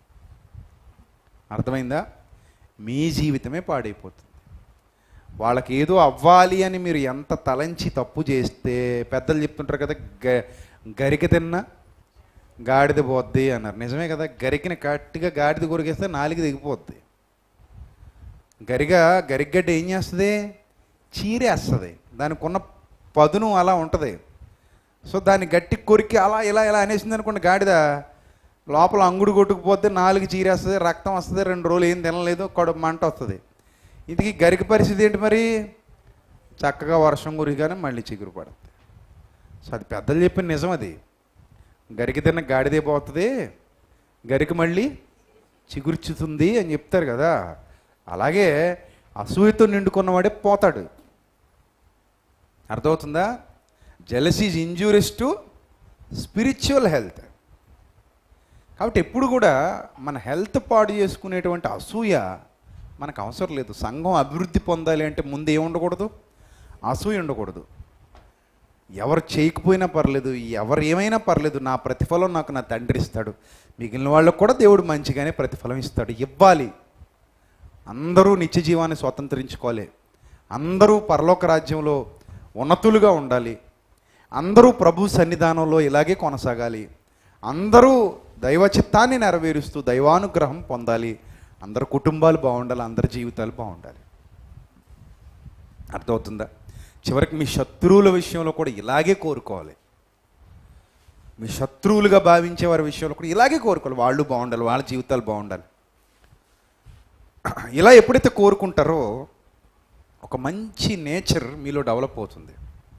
అర్థమైందా మీ జీవితమే పాడైపోతుంది వాళ్ళకి ఏదో అవ్వాలి అని మీరు ఎంత తలంచి తప్పు చేస్తే పెద్దలు చెప్తుంటారు కదా గ గరిక తిన్నా గాడిద పోద్ది అన్నారు నిజమే కదా గరికిని కట్టిగా గాడిద కొరికేస్తే నాలుగు దిగిపోద్ది గరిగ గరిగడ్డ ఏం చేస్తుంది చీరేస్తుంది దానికి ఉన్న పదును అలా ఉంటుంది సో దాన్ని గట్టి కొరికి అలా ఇలా ఇలా అనేసింది అనుకోండి గాడిద లోపల అంగుడు కొట్టుకుపోతే నాలుగు చీరేస్తుంది రక్తం వస్తుంది రెండు రోజులు ఏం తినలేదు కడుపు మంట వస్తుంది ఇది గరిక పరిస్థితి ఏంటి మరి చక్కగా వర్షం కురిగానే మళ్ళీ చిగురు పడుతుంది సో అది పెద్దలు చెప్పిన నిజం అది గరిక తిన్న గాడిదే పోతుంది గరిక మళ్ళీ చిగుర్చుతుంది అని చెప్తారు కదా అలాగే అసూయతో నిండుకున్నవాడే పోతాడు అర్థమవుతుందా jealousy is injurious to spiritual health కాబట్టి ఎప్పుడు కూడా మన హెల్త్ పాడు చేసుకునేటువంటి అసూయ మనకు అవసరం లేదు సంఘం అభివృద్ధి పొందాలి అంటే ముందు ఏమి ఉండకూడదు అసూయ ఉండకూడదు ఎవరు చేయకపోయినా పర్లేదు ఎవరు ఏమైనా పర్లేదు నా ప్రతిఫలం నాకు నా తండ్రి ఇస్తాడు మిగిలిన వాళ్ళకు కూడా దేవుడు మంచిగానే ప్రతిఫలం ఇస్తాడు ఇవ్వాలి అందరూ నిత్య జీవాన్ని స్వతంత్రించుకోవాలి అందరూ పరలోక రాజ్యంలో ఉన్నతులుగా ఉండాలి అందరూ ప్రభు సన్నిధానంలో ఇలాగే కొనసాగాలి అందరూ దైవ చిత్తాన్ని నెరవేరుస్తూ దైవానుగ్రహం పొందాలి అందరి కుటుంబాలు బాగుండాలి అందరి జీవితాలు బాగుండాలి అర్థమవుతుందా చివరికి మీ శత్రువుల విషయంలో కూడా ఇలాగే కోరుకోవాలి మీ శత్రువులుగా భావించే వారి విషయంలో కూడా ఇలాగే కోరుకోవాలి వాళ్ళు బాగుండాలి వాళ్ళ జీవితాలు బాగుండాలి ఇలా ఎప్పుడైతే కోరుకుంటారో ఒక మంచి నేచర్ మీలో డెవలప్ అవుతుంది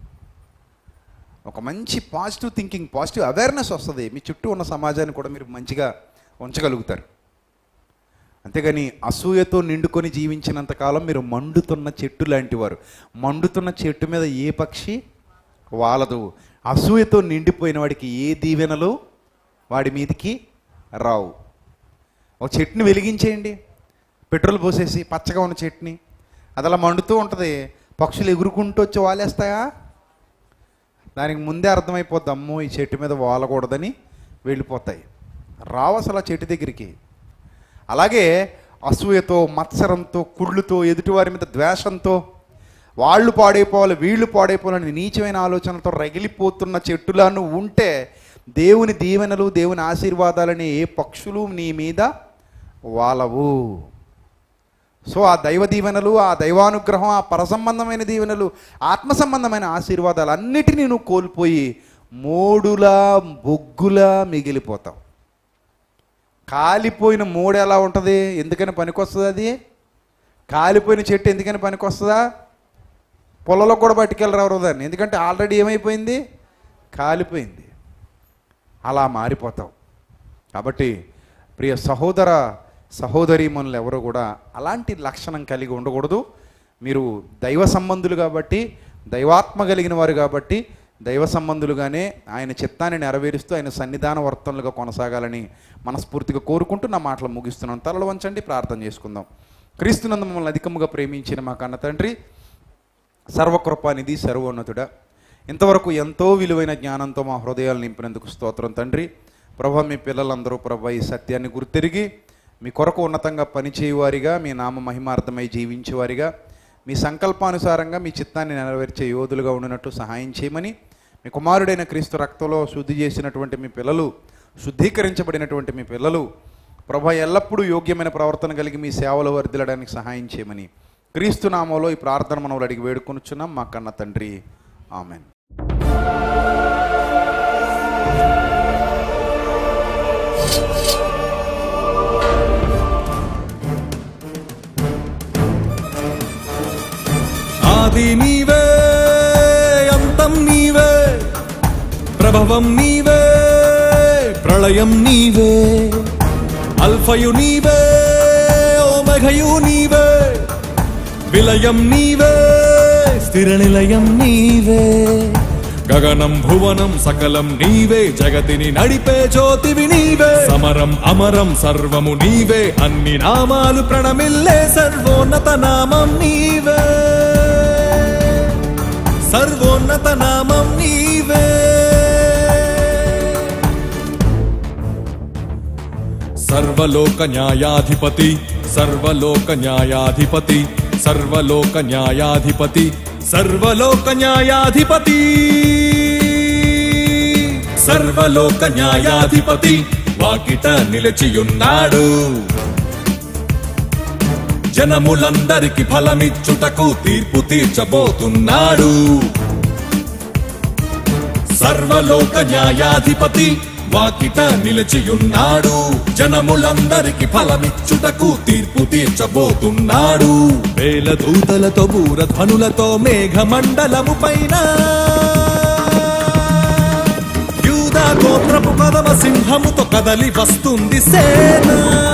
ఒక మంచి పాజిటివ్ థింకింగ్ పాజిటివ్ అవేర్నెస్ వస్తుంది మీ చుట్టూ ఉన్న సమాజాన్ని కూడా మీరు మంచిగా ఉంచగలుగుతారు అంతేగాని అసూయతో నిండుకొని జీవించినంత కాలం మీరు మండుతున్న చెట్టు లాంటి వారు మండుతున్న చెట్టు మీద ఏ పక్షి వాలదు అసూయతో నిండిపోయిన వాడికి ఏ దీవెనలు వాడి మీదికి రావు ఒక చెట్టుని వెలిగించేయండి పెట్రోల్ పోసేసి పచ్చగా ఉన్న చెట్టుని అది అలా మండుతూ ఉంటుంది పక్షులు ఎగురుకుంటూ వచ్చి వాలేస్తాయా దానికి ముందే అర్థమైపోద్ది అమ్మో ఈ చెట్టు మీద వాలకూడదని వెళ్ళిపోతాయి రావు అసలు ఆ చెట్టు దగ్గరికి అలాగే అసూయతో మత్సరంతో కుళ్ళుతో ఎదుటివారి మీద ద్వేషంతో వాళ్ళు పాడైపోవాలి వీళ్ళు పాడైపోవాలని నీచమైన ఆలోచనలతో రగిలిపోతున్న చెట్టులను ఉంటే దేవుని దీవెనలు దేవుని ఆశీర్వాదాలని ఏ పక్షులు నీ మీద వాలవు సో ఆ దైవ దీవెనలు ఆ దైవానుగ్రహం ఆ పరసంబంధమైన దీవెనలు ఆత్మ సంబంధమైన ఆశీర్వాదాలు అన్నిటినీ నువ్వు కోల్పోయి మోడులా బొగ్గులా మిగిలిపోతావు కాలిపోయిన మూడు ఎలా ఉంటుంది ఎందుకని పనికొస్తుంది అది కాలిపోయిన చెట్టు ఎందుకని పనికొస్తుందా పొలంలో కూడా పట్టుకెళ్ళరావు దాన్ని ఎందుకంటే ఆల్రెడీ ఏమైపోయింది కాలిపోయింది అలా మారిపోతావు కాబట్టి ప్రియ సహోదర సహోదరీమణులు ఎవరు కూడా అలాంటి లక్షణం కలిగి ఉండకూడదు మీరు దైవ సంబంధులు కాబట్టి దైవాత్మ కలిగిన వారు కాబట్టి దైవ సంబంధులుగానే ఆయన చిత్తాన్ని నెరవేరుస్తూ ఆయన సన్నిధాన వర్తనలుగా కొనసాగాలని మనస్ఫూర్తిగా కోరుకుంటూ నా మాటలు ముగిస్తున్నాను తలలు వంచండి ప్రార్థన చేసుకుందాం క్రీస్తునందు మమ్మల్ని అధికముగా ప్రేమించిన మా కన్న తండ్రి సర్వకృపానిధి సర్వోన్నతుడా ఇంతవరకు ఎంతో విలువైన జ్ఞానంతో మా హృదయాలు నింపినందుకు స్తోత్రం తండ్రి ప్రభా మీ పిల్లలందరూ ప్రభా ఈ సత్యాన్ని గుర్తిరిగి మీ కొరకు ఉన్నతంగా పనిచేయువారిగా మీ నామ మహిమార్థమై జీవించేవారిగా మీ సంకల్పానుసారంగా మీ చిత్తాన్ని నెరవేర్చే యోధులుగా ఉండినట్టు సహాయం చేయమని మీ కుమారుడైన క్రీస్తు రక్తంలో శుద్ధి చేసినటువంటి మీ పిల్లలు శుద్ధీకరించబడినటువంటి మీ పిల్లలు ప్రభా ఎల్లప్పుడూ యోగ్యమైన ప్రవర్తన కలిగి మీ సేవలు వర్ధిల్లడానికి సహాయం చేయమని క్రీస్తు నామంలో ఈ ప్రార్థన మనవులు అడిగి వేడుకొనుచున్నాం మా కన్న తండ్రి ఆమెన్ ఆది నీవే అంతం నీవే ప్రభవం నీవే ప్రళయం నీవే అల్ఫయు నీవే ఓమఘయు నీవే విలయం నీవే స్థిర నిలయం నీవే గగనం భువనం సకలం నీవే జగతిని నడిపే జ్యోతివి నీవే సమరం అమరం సర్వము నీవే అన్ని నామాలు ప్రణమిల్లే సర్వోన్నత నామం నీవే సర్వోన్నత నామం నీవే సర్వలోక న్యాయాధిపతి సర్వలోక న్యాయాధిపతి సర్వలోక న్యాయాధిపతి సర్వలోక న్యాయాధిపతి సర్వలోక న్యాయాధిపతి వాకిట నిలిచియున్నాడు జనములందరికి ఫలమిచ్చుటకు తీర్పు తీర్చబోతున్నాడు సర్వలోక న్యాయాధిపతి వాకిట నిలిచియున్నాడు జనములందరికి ఫలమిచ్చుటకు తీర్పు తీర్చబోతున్నాడు వేల దూతలతో బూరధ్వనులతో మేఘమండలము పైన యూదా గోత్రపు కదమ సింహముతో కదలి వస్తుంది సేన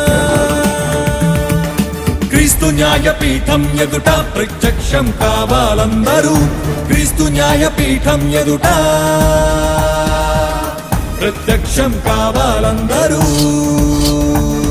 క్రీస్తు న్యాయపీఠం ఎదుట ప్రత్యక్షం కావాలందరూ క్రీస్తు న్యాయపీఠం ఎదుట ప్రత్యక్షం కావాలందరూ